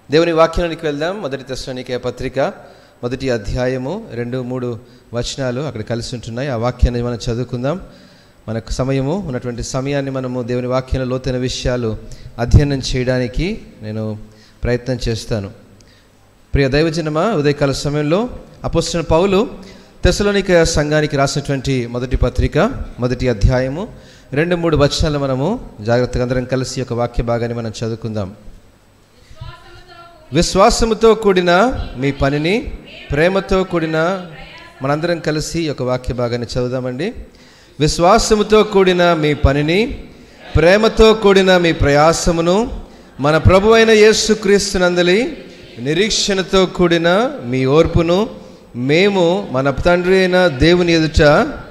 దేవుని వాక్యానికి వెళ్దాం మొదటి తెస్సలోనికే పత్రిక మొదటి అధ్యాయము రెండు మూడు వచనాలు అక్కడ కలిసి ఉంటున్నాయి ఆ వాక్యాన్ని మనం చదువుకుందాం మనకు సమయము ఉన్నటువంటి సమయాన్ని మనము దేవుని వాక్యంలో లోతైన విషయాలు అధ్యయనం చేయడానికి నేను ప్రయత్నం చేస్తాను ప్రియ దైవజనమా ఉదయకాల సమయంలో అపోస్తున్న పౌలు తెసలోనిక సంఘానికి రాసినటువంటి మొదటి పత్రిక మొదటి అధ్యాయము రెండు మూడు వచనాలు మనము జాగ్రత్తగా అందరం కలిసి ఒక వాక్య భాగాన్ని మనం చదువుకుందాం విశ్వాసముతో కూడిన మీ పనిని ప్రేమతో కూడిన మనందరం కలిసి ఒక వాక్య భాగాన్ని చదువుదామండి విశ్వాసముతో కూడిన మీ పనిని ప్రేమతో కూడిన మీ ప్రయాసమును మన ప్రభు అయిన యేసుక్రీస్తునందలి నిరీక్షణతో కూడిన మీ ఓర్పును మేము మన తండ్రి అయిన దేవుని ఎదుట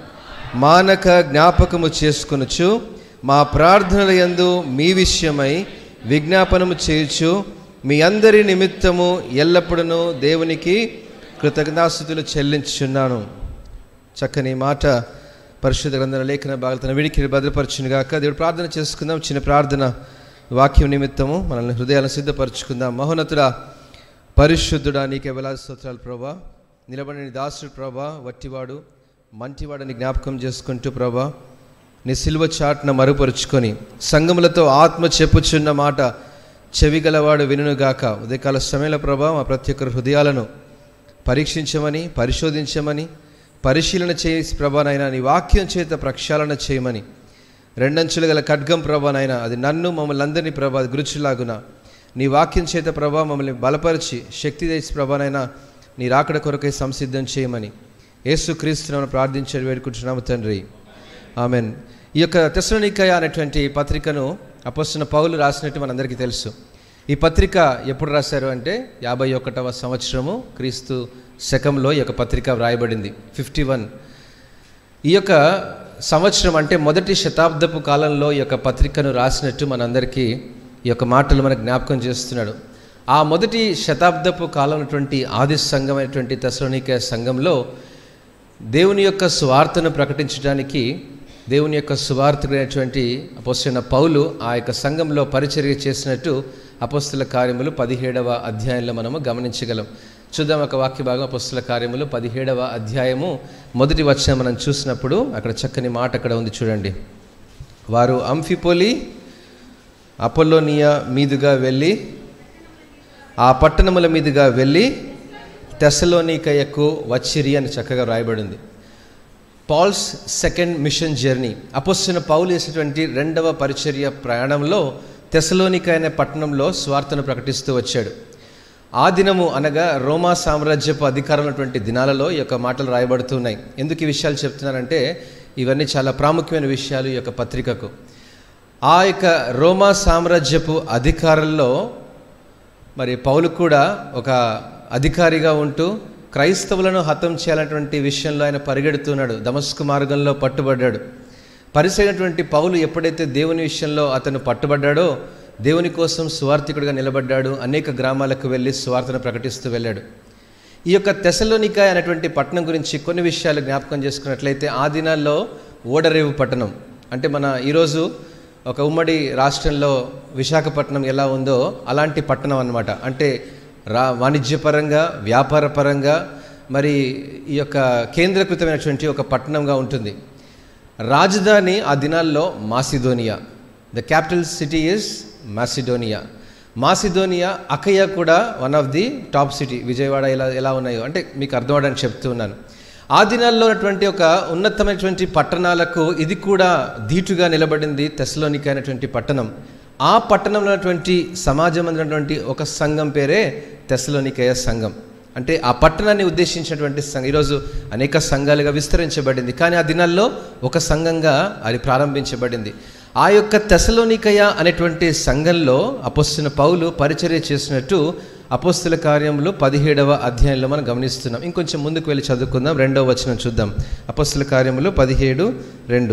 మానక జ్ఞాపకము చేసుకొనుచు మా ప్రార్థనల యందు మీ విషయమై విజ్ఞాపనము చేయుచు మీ అందరి నిమిత్తము ఎల్లప్పుడూ దేవునికి కృతజ్ఞాస్థుతులు చెల్లించుచున్నాను చక్కని మాట పరిశుద్ధ గ్రంథన లేఖన భాగతన విడికి భద్రపరచునుగాక దేవుడు ప్రార్థన చేసుకుందాం చిన్న ప్రార్థన వాక్యం నిమిత్తము మనల్ని హృదయాలను సిద్ధపరచుకుందాం మహోన్నతుడ పరిశుద్ధుడా నీకే వేలాది స్తోత్రాలు ప్రభా నిలబడిన దాసుడు ప్రభా వట్టివాడు మంటివాడని జ్ఞాపకం చేసుకుంటూ ప్రభా నీ సిలువ చాటున మరుపరుచుకొని సంగములతో ఆత్మ చెప్పుచున్న మాట చెవిగలవాడు వినుగాక ఉదయకాల సమయంలో ప్రభా మా ప్రతి ఒక్కరి హృదయాలను పరీక్షించమని పరిశోధించమని పరిశీలన చేసి ప్రభానైనా నీ వాక్యం చేత ప్రక్షాళన చేయమని రెండంచులు గల ఖడ్గం ప్రభానైనా అది నన్ను మమ్మల్ని అందరినీ ప్రభా గురుచులాగున నీ వాక్యం చేత ప్రభా మమ్మల్ని బలపరిచి శక్తి తెచ్చి ప్రభానైనా నీ రాకడ కొరకై సంసిద్ధం చేయమని యేసు క్రీస్తులను ప్రార్థించి వేడుకుంటున్నాము తండ్రి ఆమెన్ ఈ యొక్క తెసలోనికయ అనేటువంటి పత్రికను అపస్తున్న పౌలు రాసినట్టు మనందరికీ తెలుసు ఈ పత్రిక ఎప్పుడు రాశారు అంటే యాభై ఒకటవ సంవత్సరము క్రీస్తు శకంలో ఈ యొక్క పత్రిక వ్రాయబడింది ఫిఫ్టీ వన్ ఈ యొక్క సంవత్సరం అంటే మొదటి శతాబ్దపు కాలంలో ఈ యొక్క పత్రికను రాసినట్టు మనందరికీ ఈ యొక్క మాటలు మనకు జ్ఞాపకం చేస్తున్నాడు ఆ మొదటి శతాబ్దపు కాలంటువంటి ఆది సంఘమైనటువంటి తెసలోనిక సంఘంలో దేవుని యొక్క స్వార్థను ప్రకటించడానికి దేవుని యొక్క సువార్థకుడైనటువంటి అపోస్తున్న పౌలు ఆ యొక్క సంఘంలో పరిచర్య చేసినట్టు అపోస్తుల కార్యములు పదిహేడవ అధ్యాయంలో మనము గమనించగలం చూద్దాం ఒక వాక్య భాగం అపోస్తుల కార్యములు పదిహేడవ అధ్యాయము మొదటి వచ్చిన మనం చూసినప్పుడు అక్కడ చక్కని మాట అక్కడ ఉంది చూడండి వారు అంఫిపోలి అపోలోనియా మీదుగా వెళ్ళి ఆ పట్టణముల మీదుగా వెళ్ళి తెసలోనికయకు వచ్చిరి అని చక్కగా రాయబడింది పాల్స్ సెకండ్ మిషన్ జర్నీ అపొస్తున్న పౌలు చేసేటువంటి రెండవ పరిచర్య ప్రయాణంలో తెసలోనిక అనే పట్టణంలో స్వార్థను ప్రకటిస్తూ వచ్చాడు ఆ దినము అనగా రోమా సామ్రాజ్యపు అధికారం ఉన్నటువంటి దినాలలో ఈ యొక్క మాటలు రాయబడుతున్నాయి ఎందుకు ఈ విషయాలు చెప్తున్నానంటే ఇవన్నీ చాలా ప్రాముఖ్యమైన విషయాలు ఈ యొక్క పత్రికకు ఆ యొక్క రోమా సామ్రాజ్యపు అధికారంలో మరి పౌలు కూడా ఒక అధికారిగా ఉంటూ క్రైస్తవులను హతం చేయాలన్నటువంటి విషయంలో ఆయన పరిగెడుతున్నాడు దమస్కు మార్గంలో పట్టుబడ్డాడు పరిసైనటువంటి పౌలు ఎప్పుడైతే దేవుని విషయంలో అతను పట్టుబడ్డాడో దేవుని కోసం సువార్థికుడిగా నిలబడ్డాడు అనేక గ్రామాలకు వెళ్ళి సువార్తను ప్రకటిస్తూ వెళ్ళాడు ఈ యొక్క తెసలోనిక అనేటువంటి పట్టణం గురించి కొన్ని విషయాలు జ్ఞాపకం చేసుకున్నట్లయితే ఆ దినాల్లో ఓడరేవు పట్టణం అంటే మన ఈరోజు ఒక ఉమ్మడి రాష్ట్రంలో విశాఖపట్నం ఎలా ఉందో అలాంటి పట్టణం అన్నమాట అంటే రా వాణిజ్యపరంగా వ్యాపారపరంగా మరి ఈ యొక్క కేంద్రీకృతమైనటువంటి ఒక పట్టణంగా ఉంటుంది రాజధాని ఆ దినాల్లో Macedonia the capital city is Macedonia Macedonia Achaia కూడా one of the top city Vijayawada ఎలా ఎలా ఉన్నాయో అంటే మీకు అర్థమవడానికి చెప్తున్నాను ఆ దినాల్లో ఉన్నటువంటి ఒక ఉన్నతమైనటువంటి పట్టణాలకు ఇది కూడా ధీటుగా నిలబడింది తెసలోనిక అనేటువంటి పట్టణం ఆ పట్టణంలో ఉన్నటువంటి సమాజం ఉన్నటువంటి ఒక సంఘం పేరే తెసలోనికయ సంఘం అంటే ఆ పట్టణాన్ని ఉద్దేశించినటువంటి సంఘం ఈరోజు అనేక సంఘాలుగా విస్తరించబడింది కానీ ఆ దినాల్లో ఒక సంఘంగా అది ప్రారంభించబడింది ఆ యొక్క తెసలోనికయ అనేటువంటి సంఘంలో అపొస్తున్న పౌలు పరిచర్య చేసినట్టు అపోస్తుల కార్యములు పదిహేడవ అధ్యాయంలో మనం గమనిస్తున్నాం ఇంకొంచెం ముందుకు వెళ్ళి చదువుకుందాం రెండవ వచనం చూద్దాం అపస్తుల కార్యములు పదిహేడు రెండు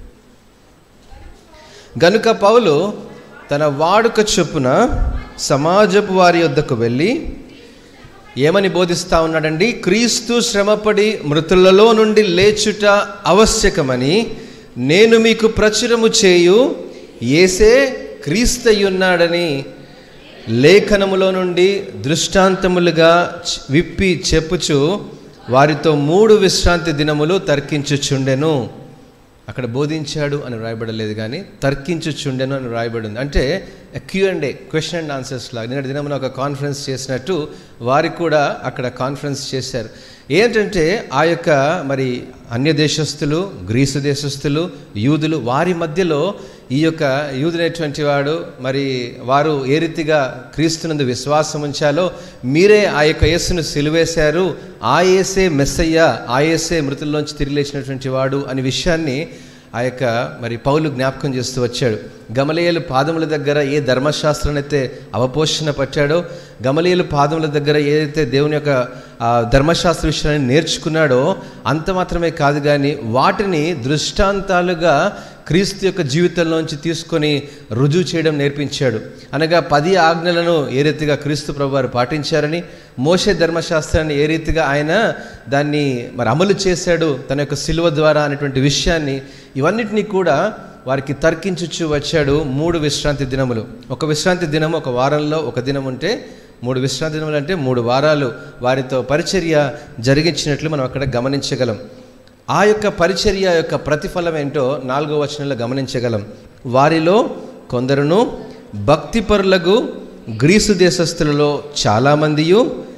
గనుక పౌలు తన వాడుక చొప్పున సమాజపు వారి వద్దకు వెళ్ళి ఏమని బోధిస్తా ఉన్నాడండి క్రీస్తు శ్రమపడి మృతులలో నుండి లేచుట ఆవశ్యకమని నేను మీకు ప్రచురము చేయు ఏసే క్రీస్తయున్నాడని లేఖనములో నుండి దృష్టాంతములుగా చ్- విప్పి చెప్పుచు వారితో మూడు విశ్రాంతి దినములు తర్కించుచుండెను అక్కడ బోధించాడు అని రాయబడలేదు కానీ తర్కించుచుండెను అని రాయబడింది అంటే Q and A question and answers లాగా నిన్నటి దినమున ఒక కాన్ఫరెన్స్ చేసినట్టు వారికి కూడా అక్కడ కాన్ఫరెన్స్ చేశారు ఏంటంటే ఆ యొక్క మరి అన్య దేశస్థులు గ్రీసు దేశస్థులు యూదులు వారి మధ్యలో ఈ యొక్క యూదునైనటువంటి వాడు మరి వారు ఏ రీతిగా క్రీస్తునందు విశ్వాసం ఉంచాలో మీరే ఆ యొక్క యేసును సిలువేశారు ఆ యేసే మెస్సయ్య ఆ యేసే మృతుల్లోంచి తిరిగి లేచినటువంటి వాడు అనే విషయాన్ని ఆ యొక్క మరి పౌలు జ్ఞాపకం చేస్తూ వచ్చాడు గమలీయులు పాదముల దగ్గర ఏ ధర్మశాస్త్రాన్ని అయితే అవపోషణ పట్టాడో గమలీయులు పాదముల దగ్గర ఏదైతే దేవుని యొక్క ఆ ధర్మశాస్త్ర విషయాన్ని నేర్చుకున్నాడో అంత మాత్రమే కాదు కానీ వాటిని దృష్టాంతాలుగా క్రీస్తు యొక్క జీవితంలోంచి తీసుకొని రుజువు చేయడం నేర్పించాడు అనగా పది ఆజ్ఞలను ఏ రీతిగా క్రీస్తు ప్రభు వారు పాటించారని మోసే ధర్మశాస్త్రాన్ని ఏ రీతిగా ఆయన దాన్ని మరి అమలు చేశాడు తన యొక్క సిలువ ద్వారా అనేటువంటి విషయాన్ని ఇవన్నిటినీ కూడా వారికి తర్కించుచు వచ్చాడు మూడు విశ్రాంతి దినములు ఒక విశ్రాంతి దినం ఒక వారంలో ఒక దినం ఉంటే మూడు విశ్రాంతి దినములు అంటే మూడు వారాలు వారితో పరిచర్య జరిగించినట్లు మనం అక్కడ గమనించగలం ఆ యొక్క పరిచర్య యొక్క ప్రతిఫలం ఏంటో నాలుగో వచనంలో గమనించగలం వారిలో కొందరును భక్తిపరులకు గ్రీసు దేశస్థులలో చాలామందియు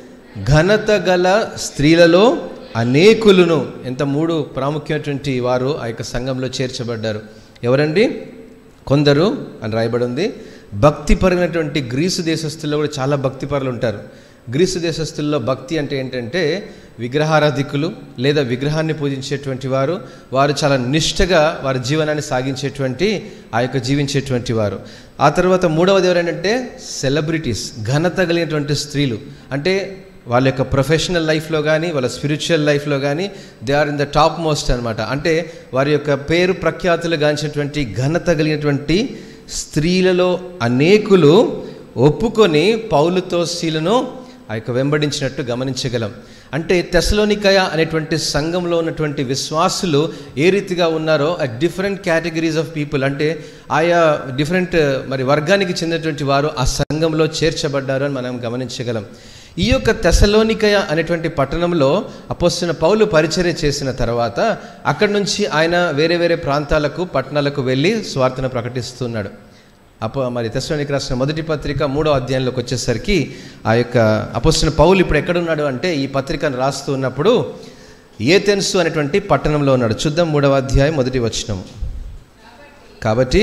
ఘనత గల స్త్రీలలో అనేకులను ఎంత మూడు ప్రాముఖ్యమైనటువంటి వారు ఆ యొక్క సంఘంలో చేర్చబడ్డారు ఎవరండి కొందరు అని రాయబడి ఉంది భక్తిపరమైనటువంటి గ్రీసు దేశస్తుల్లో కూడా చాలా భక్తిపరులు ఉంటారు గ్రీసు దేశస్తుల్లో భక్తి అంటే ఏంటంటే విగ్రహారాధికులు లేదా విగ్రహాన్ని పూజించేటువంటి వారు వారు చాలా నిష్ఠగా వారి జీవనాన్ని సాగించేటువంటి ఆ యొక్క జీవించేటువంటి వారు ఆ తర్వాత మూడవది ఎవరంటే సెలబ్రిటీస్ ఘనత కలిగినటువంటి స్త్రీలు అంటే వాళ్ళ యొక్క ప్రొఫెషనల్ లైఫ్లో కానీ వాళ్ళ స్పిరిచువల్ లైఫ్లో కానీ they are in the top most అనమాట అంటే వారి యొక్క పేరు ప్రఖ్యాతులు గాంచినటువంటి ఘనత కలిగినటువంటి స్త్రీలలో అనేకులు ఒప్పుకొని పౌలుతో శీలను ఆ యొక్క వెంబడించినట్టు గమనించగలం అంటే తెసలోనికయ అనేటువంటి సంఘంలో ఉన్నటువంటి విశ్వాసులు ఏ రీతిగా ఉన్నారో ఆ డిఫరెంట్ కేటగిరీస్ ఆఫ్ పీపుల్ అంటే ఆయా డిఫరెంట్ మరి వర్గానికి చెందినటువంటి వారు ఆ సంఘంలో చేర్చబడ్డారు అని మనం గమనించగలం ఈ యొక్క తెసలోనికయ అనేటువంటి పట్టణంలో అపోస్తున్న పౌలు పరిచర్య చేసిన తర్వాత అక్కడి నుంచి ఆయన వేరే వేరే ప్రాంతాలకు పట్టణాలకు వెళ్ళి స్వార్థను ప్రకటిస్తున్నాడు అపో మరి తెసలోనికి రాసిన మొదటి పత్రిక మూడో అధ్యాయంలోకి వచ్చేసరికి ఆ యొక్క అపోస్తున్న పౌలు ఇప్పుడు ఎక్కడున్నాడు అంటే ఈ పత్రికను రాస్తూ ఉన్నప్పుడు ఏథెన్సు అనేటువంటి పట్టణంలో ఉన్నాడు చూద్దాం మూడవ అధ్యాయం మొదటి వచనం కాబట్టి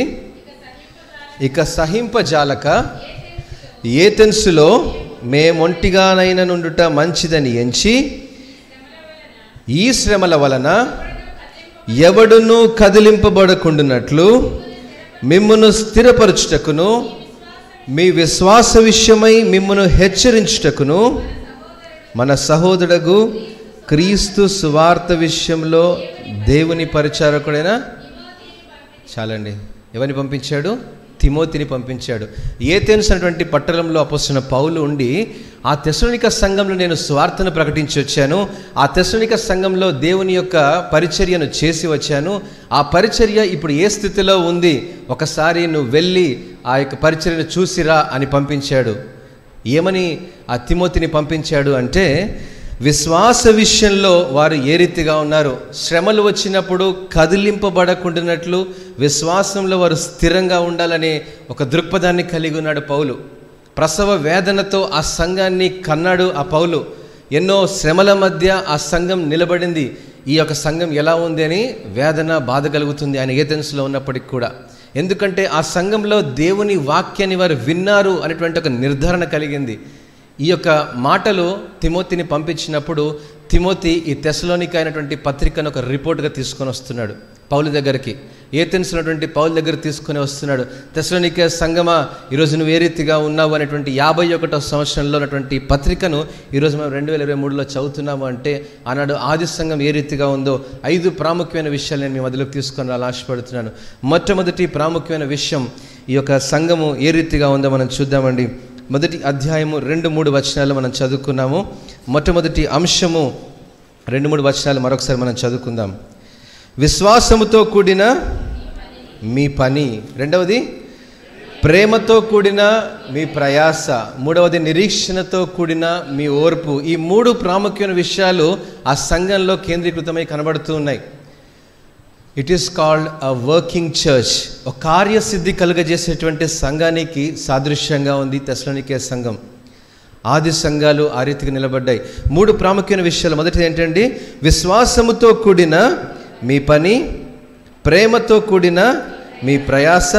ఇక సహింపజాలక ఏథెన్సులో మేమొంటిగానైన నుండుట మంచిదని ఎంచి ఈ శ్రమల వలన ఎవడును కదిలింపబడకుండునట్లు మిమ్మును స్థిరపరచుటకును మీ విశ్వాస విషయమై మిమ్మును హెచ్చరించుటకును మన సహోదరుడు క్రీస్తు సువార్త విషయంలో దేవుని పరిచారకుడైన చాలండి ఎవరిని పంపించాడు తిమోతిని పంపించాడు ఏథెన్స్ అనేటువంటి పట్టణంలో అపోస్తున్న పౌలు ఉండి ఆ తెసలోనిక సంఘంలో నేను స్వార్థను ప్రకటించి వచ్చాను ఆ తెసలోనిక సంఘంలో దేవుని యొక్క పరిచర్యను చేసి వచ్చాను ఆ పరిచర్య ఇప్పుడు ఏ స్థితిలో ఉంది ఒకసారి నువ్వు వెళ్ళి ఆ యొక్క పరిచర్యను చూసిరా అని పంపించాడు ఏమని ఆ తిమోతిని పంపించాడు అంటే విశ్వాస విషయంలో వారు ఏ రీతిగా ఉన్నారు శ్రమలు వచ్చినప్పుడు కదిలింపబడకుండానట్లు విశ్వాసంలో వారు స్థిరంగా ఉండాలనే ఒక దృక్పథాన్ని కలిగి ఉన్నాడు పౌలు ప్రసవ వేదనతో ఆ సంఘాన్ని కన్నాడు ఆ పౌలు ఎన్నో శ్రమల మధ్య ఆ సంఘం నిలబడింది ఈ యొక్క సంఘం ఎలా ఉంది అని వేదన బాధ కలుగుతుంది ఆయన ఏథెన్స్లో ఉన్నప్పటికి కూడా ఎందుకంటే ఆ సంఘంలో దేవుని వాక్యాన్ని వారు విన్నారు అనేటువంటి ఒక నిర్ధారణ కలిగింది ఈ యొక్క మాటలు తిమోతిని పంపించినప్పుడు తిమోతి ఈ తెసలోనిక అయినటువంటి పత్రికను ఒక రిపోర్ట్గా తీసుకొని వస్తున్నాడు పౌలు దగ్గరికి ఏ తెలిసినటువంటి పౌలు దగ్గర తీసుకొని వస్తున్నాడు తెసలోనిక సంగమా ఈరోజు నువ్వు ఏ రీతిగా ఉన్నావు అనేటువంటి యాభై ఒకటో సంవత్సరంలో ఉన్నటువంటి పత్రికను ఈరోజు మనం రెండు వేల ఇరవై మూడులో చదువుతున్నాము అంటే ఆనాడు ఆది సంఘం ఏ రీతిగా ఉందో ఐదు ప్రాముఖ్యమైన విషయాలు నేను మీ మధ్యలోకి తీసుకొని రావాలని ఆశపడుతున్నాను మొట్టమొదటి ప్రాముఖ్యమైన విషయం ఈ యొక్క సంఘము ఏ రీతిగా ఉందో మనం చూద్దామండి మొదటి అధ్యాయము రెండు మూడు వచనాలు మనం చదువుకున్నాము మొట్టమొదటి అంశము రెండు మూడు వచనాలు మరొకసారి మనం చదువుకుందాం విశ్వాసముతో కూడిన మీ పని రెండవది ప్రేమతో కూడిన మీ ప్రయాస మూడవది నిరీక్షణతో కూడిన మీ ఓర్పు ఈ మూడు ప్రాముఖ్యమైన విషయాలు ఆ సంఘంలో కేంద్రీకృతమై కనబడుతూ ఉన్నాయి it is called a working church ఒక కార్యసిద్ధి కలుగజేసేటువంటి సంఘానికి సాదృశ్యంగా ఉంది తెస్లోనికే సంఘం ఆది సంఘాలు ఆ రీతికి నిలబడ్డాయి మూడు ప్రాముఖ్యమైన విషయాలు మొదటిది ఏంటండి విశ్వాసముతో కూడిన మీ పని ప్రేమతో కూడిన మీ ప్రయాస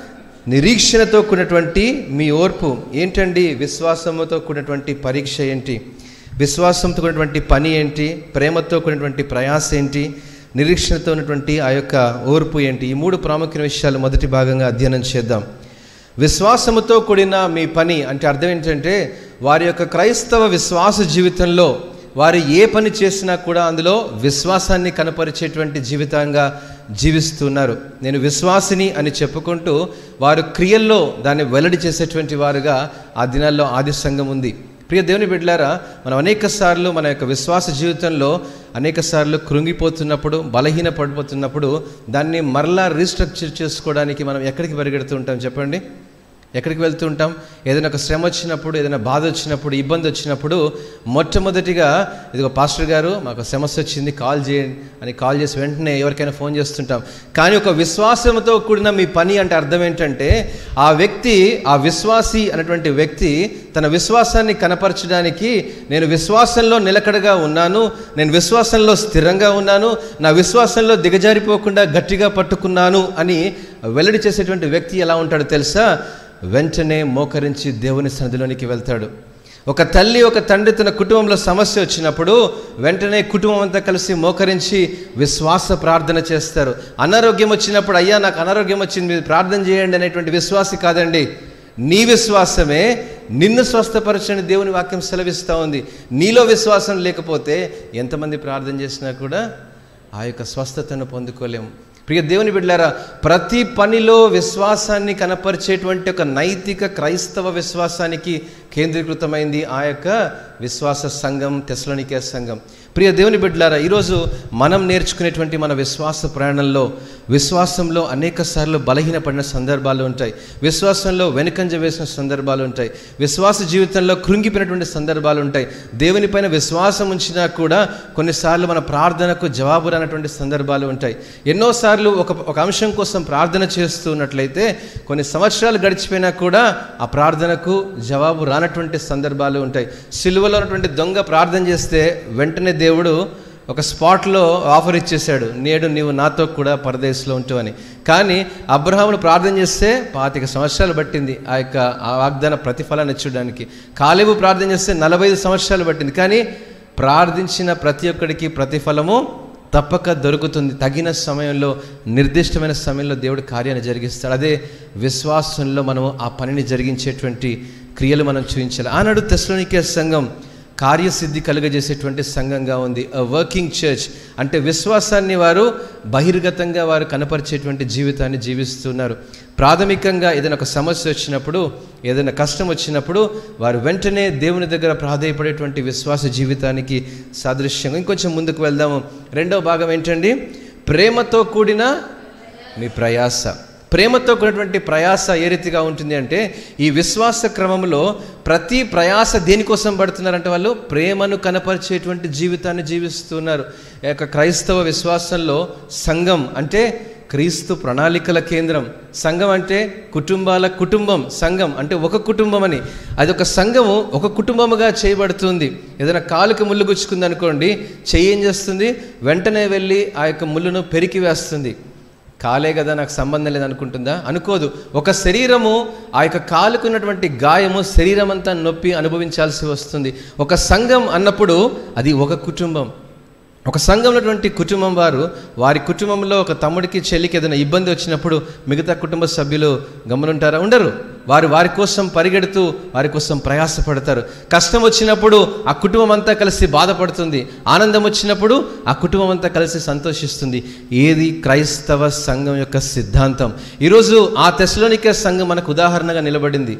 నిరీక్షణతో కూడినటువంటి మీ ఓర్పు ఏంటండి విశ్వాసముతో కూడినటువంటి పరీక్ష ఏంటి విశ్వాసంతో కూడినటువంటి పని ఏంటి ప్రేమతో కూడినటువంటి ప్రయాస ఏంటి నిరీక్షణతో ఉన్నటువంటి ఆ యొక్క ఓర్పు ఏంటి ఈ మూడు ప్రాముఖ్యమైన విషయాలు మొదటి భాగంగా అధ్యయనం చేద్దాం విశ్వాసముతో కూడిన మీ పని అంటే అర్థం ఏంటంటే వారి యొక్క క్రైస్తవ విశ్వాస జీవితంలో వారు ఏ పని చేసినా కూడా అందులో విశ్వాసాన్ని కనపరిచేటువంటి జీవితంగా జీవిస్తున్నారు నేను విశ్వాసిని అని చెప్పుకుంటూ వారు క్రియల్లో దాన్ని వెల్లడి చేసేటువంటి వారుగా ఆ దినాల్లో ఆది సంఘం ఉంది ప్రియ దేవుని బిడ్డలారా మనం అనేక సార్లు మన యొక్క విశ్వాస జీవితంలో అనేక సార్లు కృంగిపోతున్నప్పుడు బలహీన పడిపోతున్నప్పుడు దాన్ని మరలా రీస్ట్రక్చర్ చేసుకోవడానికి మనం ఎక్కడికి పరిగెడుతూ ఉంటాం చెప్పండి ఎక్కడికి వెళ్తూ ఉంటాం ఏదైనా ఒక శ్రమ వచ్చినప్పుడు ఏదైనా బాధ వచ్చినప్పుడు ఇబ్బంది వచ్చినప్పుడు మొట్టమొదటిగా ఇదిగో పాస్టర్ గారు మాకు సమస్య వచ్చింది కాల్ చేయండి అని కాల్ చేసి వెంటనే ఎవరికైనా ఫోన్ చేస్తుంటాం కానీ ఒక విశ్వాసంతో కూడిన మీ పని అంటే అర్థం ఏంటంటే ఆ వ్యక్తి ఆ విశ్వాసి అనేటువంటి వ్యక్తి తన విశ్వాసాన్ని కనపరచడానికి నేను విశ్వాసంలో నిలకడగా ఉన్నాను నేను విశ్వాసంలో స్థిరంగా ఉన్నాను నా విశ్వాసంలో దిగజారిపోకుండా గట్టిగా పట్టుకున్నాను అని వెల్లడి చేసేటువంటి వ్యక్తి ఎలా ఉంటాడో తెలుసా వెంటనే మోకరించి దేవుని సన్నిధిలోనికి వెళ్తాడు ఒక తల్లి ఒక తండ్రి తన కుటుంబంలో సమస్య వచ్చినప్పుడు వెంటనే కుటుంబం అంతా కలిసి మోకరించి విశ్వాస ప్రార్థన చేస్తారు అనారోగ్యం వచ్చినప్పుడు అయ్యా నాకు అనారోగ్యం వచ్చింది మీరు ప్రార్థన చేయండి అనేటువంటి విశ్వాసి కాదండి నీ విశ్వాసమే నిన్ను స్వస్థపరచని దేవుని వాక్యం సెలవిస్తూ ఉంది నీలో విశ్వాసం లేకపోతే ఎంతమంది ప్రార్థన చేసినా కూడా ఆ యొక్క స్వస్థతను పొందుకోలేము ప్రియ దేవుని బిడ్డారా ప్రతి పనిలో విశ్వాసాన్ని కనపరిచేటువంటి ఒక నైతిక క్రైస్తవ విశ్వాసానికి కేంద్రీకృతమైంది ఆ యొక్క విశ్వాస సంఘం తెసలోనికే సంఘం ప్రియ దేవుని బిడ్డలారా ఈరోజు మనం నేర్చుకునేటువంటి మన విశ్వాస ప్రయాణంలో విశ్వాసంలో అనేక సార్లు బలహీనపడిన సందర్భాలు ఉంటాయి విశ్వాసంలో వెనుకంజ వేసిన సందర్భాలు ఉంటాయి విశ్వాస జీవితంలో కృంగిపోయినటువంటి సందర్భాలు ఉంటాయి దేవునిపైన విశ్వాసం ఉంచినా కూడా కొన్నిసార్లు మన ప్రార్థనకు జవాబు రానటువంటి సందర్భాలు ఉంటాయి ఎన్నోసార్లు ఒక ఒక అంశం కోసం ప్రార్థన చేస్తున్నట్లయితే కొన్ని సంవత్సరాలు గడిచిపోయినా కూడా ఆ ప్రార్థనకు జవాబు రానటువంటి సందర్భాలు ఉంటాయి సిలువలో ఉన్నటువంటి దొంగ ప్రార్థన చేస్తే వెంటనే దేవుడు ఒక స్పాట్లో ఆఫర్ ఇచ్చేశాడు నేడు నీవు నాతో కూడా పరదేశంలో ఉంటావని కానీ అబ్రహామును ప్రార్థన చేస్తే పాతిక సంవత్సరాలు పట్టింది ఆ యొక్క ఆ వాగ్దాన ప్రతిఫలాన్ని ఇచ్చడానికి కాలేబు ప్రార్థన చేస్తే నలభై ఐదు సంవత్సరాలు పట్టింది కానీ ప్రార్థించిన ప్రతి ఒక్కడికి ప్రతిఫలము తప్పక దొరుకుతుంది తగిన సమయంలో నిర్దిష్టమైన సమయంలో దేవుడు కార్యాన్ని జరిగిస్తాడు అదే విశ్వాసంలో మనం ఆ పనిని జరిగించేటువంటి క్రియలు మనం చూపించాలి ఆనాడు తెస్లోనికే సంఘం కార్యసిద్ధి కలుగజేసేటువంటి సంఘంగా ఉంది అ వర్కింగ్ చర్చ్ అంటే విశ్వాసాన్ని వారు బహిర్గతంగా వారు కనపరిచేటువంటి జీవితాన్ని జీవిస్తున్నారు ప్రాథమికంగా ఏదైనా ఒక సమస్య వచ్చినప్పుడు ఏదైనా కష్టం వచ్చినప్పుడు వారు వెంటనే దేవుని దగ్గర ప్రాధాయపడేటువంటి విశ్వాస జీవితానికి సాదృశ్యంగా ఇంకొంచెం ముందుకు వెళ్దాము రెండవ భాగం ఏంటండి ప్రేమతో కూడిన మీ ప్రయాస ప్రేమతో కూడినటువంటి ప్రయాస ఏ రీతిగా ఉంటుంది అంటే ఈ విశ్వాస క్రమంలో ప్రతి ప్రయాస దేనికోసం పడుతున్నారంటే వాళ్ళు ప్రేమను కనపరిచేటువంటి జీవితాన్ని జీవిస్తున్నారు ఈ యొక్క క్రైస్తవ విశ్వాసంలో సంఘం అంటే క్రీస్తు ప్రణాళికల కేంద్రం సంఘం అంటే కుటుంబాల కుటుంబం సంఘం అంటే ఒక కుటుంబం అని అది ఒక సంఘము ఒక కుటుంబముగా చేయబడుతుంది ఏదైనా కాలుకి ముళ్ళు గుచ్చుకుంది అనుకోండి చెయ్యి ఏం చేస్తుంది వెంటనే వెళ్ళి ఆ యొక్క ముళ్ళును పెరికి వేస్తుంది కాలే కదా నాకు సంబంధం లేదనుకుంటుందా అనుకోదు ఒక శరీరము ఆ యొక్క కాలుకున్నటువంటి గాయము శరీరం అంతా నొప్పి అనుభవించాల్సి వస్తుంది ఒక సంఘం అన్నప్పుడు అది ఒక కుటుంబం ఒక సంఘంలో ఉన్నటువంటి కుటుంబం వారు వారి కుటుంబంలో ఒక తమ్ముడికి చెల్లికి ఏదైనా ఇబ్బంది వచ్చినప్పుడు మిగతా కుటుంబ సభ్యులు గమనుంటారా ఉండరు వారు వారి కోసం పరిగెడుతూ వారి కోసం ప్రయాసపడతారు కష్టం వచ్చినప్పుడు ఆ కుటుంబం అంతా కలిసి బాధపడుతుంది ఆనందం వచ్చినప్పుడు ఆ కుటుంబం అంతా కలిసి సంతోషిస్తుంది ఏది క్రైస్తవ సంఘం యొక్క సిద్ధాంతం ఈరోజు ఆ తెశలోనిక సంఘం మనకు ఉదాహరణగా నిలబడింది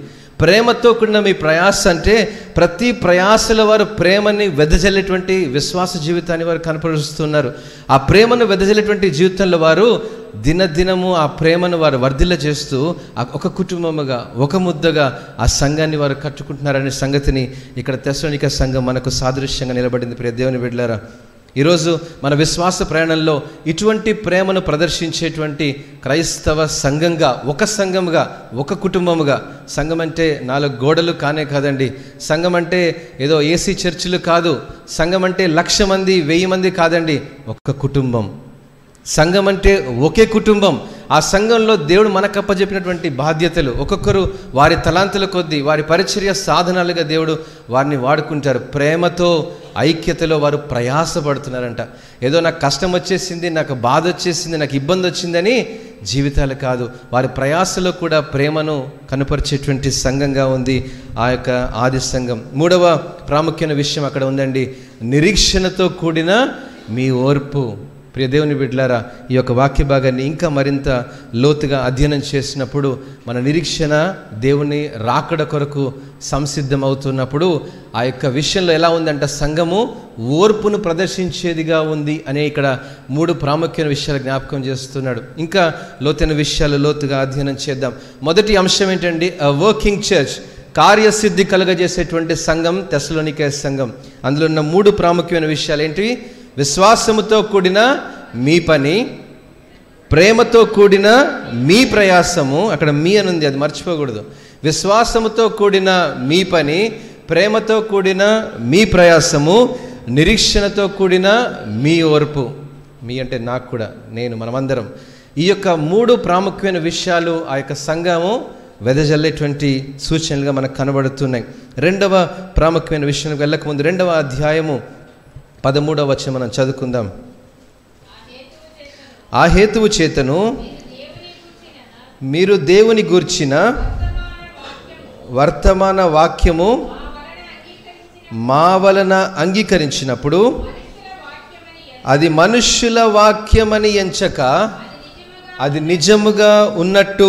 ప్రేమతో కూడిన మీ ప్రయాస అంటే ప్రతి ప్రయాసల వారు ప్రేమని వెదజల్లేటువంటి విశ్వాస జీవితాన్ని వారు కనపరుస్తున్నారు ఆ ప్రేమను వెదజల్లేటువంటి జీవితంలో వారు దినదినము ఆ ప్రేమను వారు వర్ధిల్ల చేస్తూ ఆ ఒక కుటుంబముగా ఒక ముద్దగా ఆ సంఘాన్ని వారు కట్టుకుంటున్నారనే సంగతిని ఇక్కడ తెసలోనిక సంఘం మనకు సాదృశ్యంగా నిలబడింది ప్రియ దేవుని బిడ్డలారా ఈరోజు మన విశ్వాస ప్రయాణంలో ఇటువంటి ప్రేమను ప్రదర్శించేటువంటి క్రైస్తవ సంఘంగా ఒక సంఘముగా ఒక కుటుంబముగా సంఘం అంటే నాలుగు గోడలు కానే కాదండి సంఘం అంటే ఏదో ఏసీ చర్చిలు కాదు సంఘం అంటే లక్ష మంది వెయ్యి మంది కాదండి ఒక కుటుంబం సంఘం అంటే ఒకే కుటుంబం ఆ సంఘంలో దేవుడు మనకు అప్పచెప్పినటువంటి బాధ్యతలు ఒక్కొక్కరు వారి తలాంతుల కొద్దీ వారి పరిచర్య సాధనాలుగా దేవుడు వారిని వాడుకుంటారు ప్రేమతో ఐక్యతలో వారు ప్రయాసపడుతున్నారంట ఏదో నాకు కష్టం వచ్చేసింది నాకు బాధ వచ్చేసింది నాకు ఇబ్బంది వచ్చిందని జీవితాలు కాదు వారి ప్రయాసలో కూడా ప్రేమను కనపరిచేటువంటి సంఘంగా ఉంది ఆ యొక్క ఆది సంఘం మూడవ ప్రాముఖ్యమైన విషయం అక్కడ ఉందండి నిరీక్షణతో కూడిన మీ ఓర్పు ప్రియ దేవుని బిడ్డలారా ఈ యొక్క వాక్య భాగాన్ని ఇంకా మరింత లోతుగా అధ్యయనం చేసినప్పుడు మన నిరీక్షణ దేవుని రాకడ కొరకు సంసిద్ధమవుతున్నప్పుడు ఆ యొక్క విషయంలో ఎలా ఉందంటే సంఘము ఓర్పును ప్రదర్శించేదిగా ఉంది అనే ఇక్కడ మూడు ప్రాముఖ్యమైన విషయాలు జ్ఞాపకం చేస్తున్నాడు ఇంకా లోతైన విషయాలు లోతుగా అధ్యయనం చేద్దాం మొదటి అంశం ఏంటండి వర్కింగ్ చర్చ్ కార్యసిద్ధి కలుగజేసేటువంటి సంఘం తెసలోనికే సంఘం అందులో ఉన్న మూడు ప్రాముఖ్యమైన విషయాలు ఏంటి విశ్వాసముతో కూడిన మీ పని ప్రేమతో కూడిన మీ ప్రయాసము అక్కడ మీ అని ఉంది అది మర్చిపోకూడదు విశ్వాసముతో కూడిన మీ పని ప్రేమతో కూడిన మీ ప్రయాసము నిరీక్షణతో కూడిన మీ ఓర్పు మీ అంటే నాకు కూడా నేను మనమందరం ఈ యొక్క మూడు ప్రాముఖ్యమైన విషయాలు ఆ యొక్క సంఘము వెదజల్లేటువంటి సూచనలుగా మనకు కనబడుతున్నాయి రెండవ ప్రాముఖ్యమైన విషయానికి వెళ్ళకముందు రెండవ అధ్యాయము పదమూడవ వచ్చి మనం చదువుకుందాం ఆ హేతువు చేతను మీరు దేవుని గూర్చిన వర్తమాన వాక్యము మా వలన అంగీకరించినప్పుడు అది మనుష్యుల వాక్యమని ఎంచక అది నిజముగా ఉన్నట్టు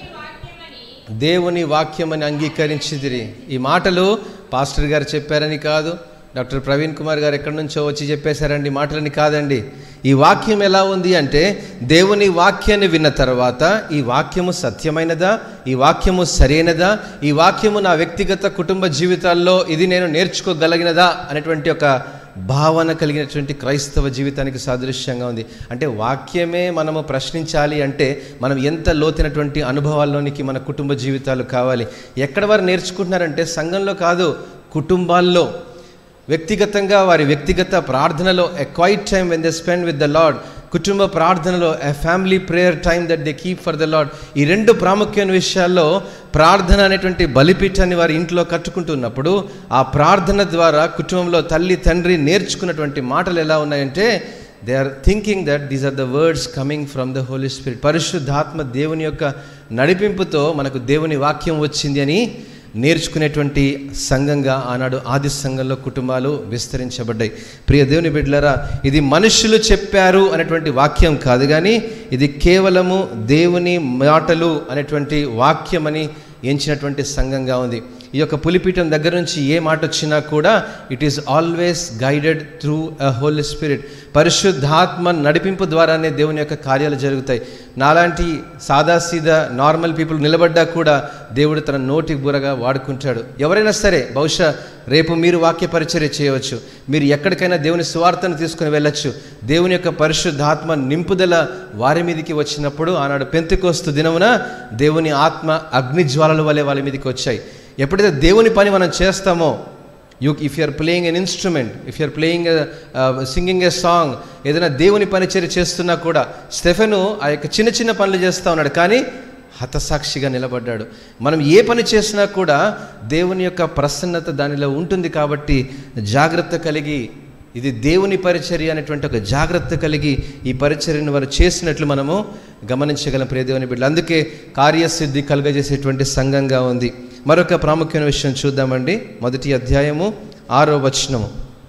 దేవుని వాక్యమని అంగీకరించిదిరి ఈ మాటలు పాస్టర్ గారు చెప్పారని కాదు డాక్టర్ ప్రవీణ్ కుమార్ గారు ఎక్కడి నుంచో వచ్చి చెప్పేశారండి మాటలని కాదండి ఈ వాక్యం ఎలా ఉంది అంటే దేవుని వాక్యాన్ని విన్న తర్వాత ఈ వాక్యము సత్యమైనదా ఈ వాక్యము సరైనదా ఈ వాక్యము నా వ్యక్తిగత కుటుంబ జీవితాల్లో ఇది నేను నేర్చుకోగలిగినదా అనేటువంటి ఒక భావన కలిగినటువంటి క్రైస్తవ జీవితానికి సాదృశ్యంగా ఉంది అంటే వాక్యమే మనము ప్రశ్నించాలి అంటే మనం ఎంత లోతైనటువంటి అనుభవాల్లోనికి మన కుటుంబ జీవితాలు కావాలి ఎక్కడ వారు నేర్చుకుంటున్నారంటే సంఘంలో కాదు కుటుంబాల్లో వ్యక్తిగతంగా వారి వ్యక్తిగత ప్రార్థనలో a quiet time when they spend with the lord కుటుంబ ప్రార్థనలో a family prayer time that they keep for the lord ఈ రెండు ప్రాముఖ్యమైన విషయాల్లో ప్రార్థన అనేటువంటి బలిపీఠాన్ని వారి ఇంట్లో కట్టుకుంటున్నప్పుడు ఆ ప్రార్థన ద్వారా కుటుంబంలో తల్లి తండ్రి నేర్చుకున్నటువంటి మాటలు ఎలా ఉన్నాయంటే they are thinking that these are the words coming from the holy spirit పరిశుద్ధాత్మ దేవుని యొక్క నడిపింపుతో మనకు దేవుని వాక్యం వచ్చింది అని నేర్చుకునేటువంటి సంఘంగా ఆనాడు ఆది సంఘంలో కుటుంబాలు విస్తరించబడ్డాయి ప్రియ దేవుని బిడ్డలరా ఇది మనుషులు చెప్పారు అనేటువంటి వాక్యం కాదు కానీ ఇది కేవలము దేవుని మాటలు అనేటువంటి వాక్యమని ఎంచినటువంటి సంఘంగా ఉంది ఈ యొక్క పులిపీఠం దగ్గర నుంచి ఏ మాట వచ్చినా కూడా it is always guided through a holy spirit పరిశుద్ధాత్మ నడిపింపు ద్వారానే దేవుని యొక్క కార్యాలు జరుగుతాయి నాలాంటి సాదాసీదా నార్మల్ పీపుల్ నిలబడ్డా కూడా దేవుడు తన నోటి బురగా వాడుకుంటాడు ఎవరైనా సరే బహుశా రేపు మీరు వాక్య పరిచర్య చేయవచ్చు మీరు ఎక్కడికైనా దేవుని స్వార్థను తీసుకుని వెళ్ళొచ్చు దేవుని యొక్క పరిశుద్ధాత్మ నింపుదల వారి మీదకి వచ్చినప్పుడు ఆనాడు పెంతుకోస్తు దినమున దేవుని ఆత్మ అగ్ని జ్వాలల వలె వాళ్ళ మీదకి వచ్చాయి ఎప్పుడైతే దేవుని పని మనం చేస్తామో you if you're playing an instrument if you're playing singing a song ఏదైనా దేవుని పరిచర్య చేస్తున్నా కూడా స్టెఫెను ఆ యొక్క చిన్న చిన్న పనులు చేస్తూ ఉన్నాడు కానీ హతసాక్షిగా నిలబడ్డాడు మనం ఏ పని చేసినా కూడా దేవుని యొక్క ప్రసన్నత దానిలో ఉంటుంది కాబట్టి జాగ్రత్త కలిగి ఇది దేవుని పరిచర్య అనేటువంటి ఒక జాగ్రత్త కలిగి ఈ పరిచర్యను వారు చేసినట్లు మనము గమనించగలం ప్రియ దేవుని బిడ్డలు అందుకే కార్యసిద్ధి కలుగజేసేటువంటి సంఘంగా ఉంది మరొక ప్రాముఖ్యమైన విషయం చూద్దామండి మొదటి అధ్యాయము ఆరో వచనము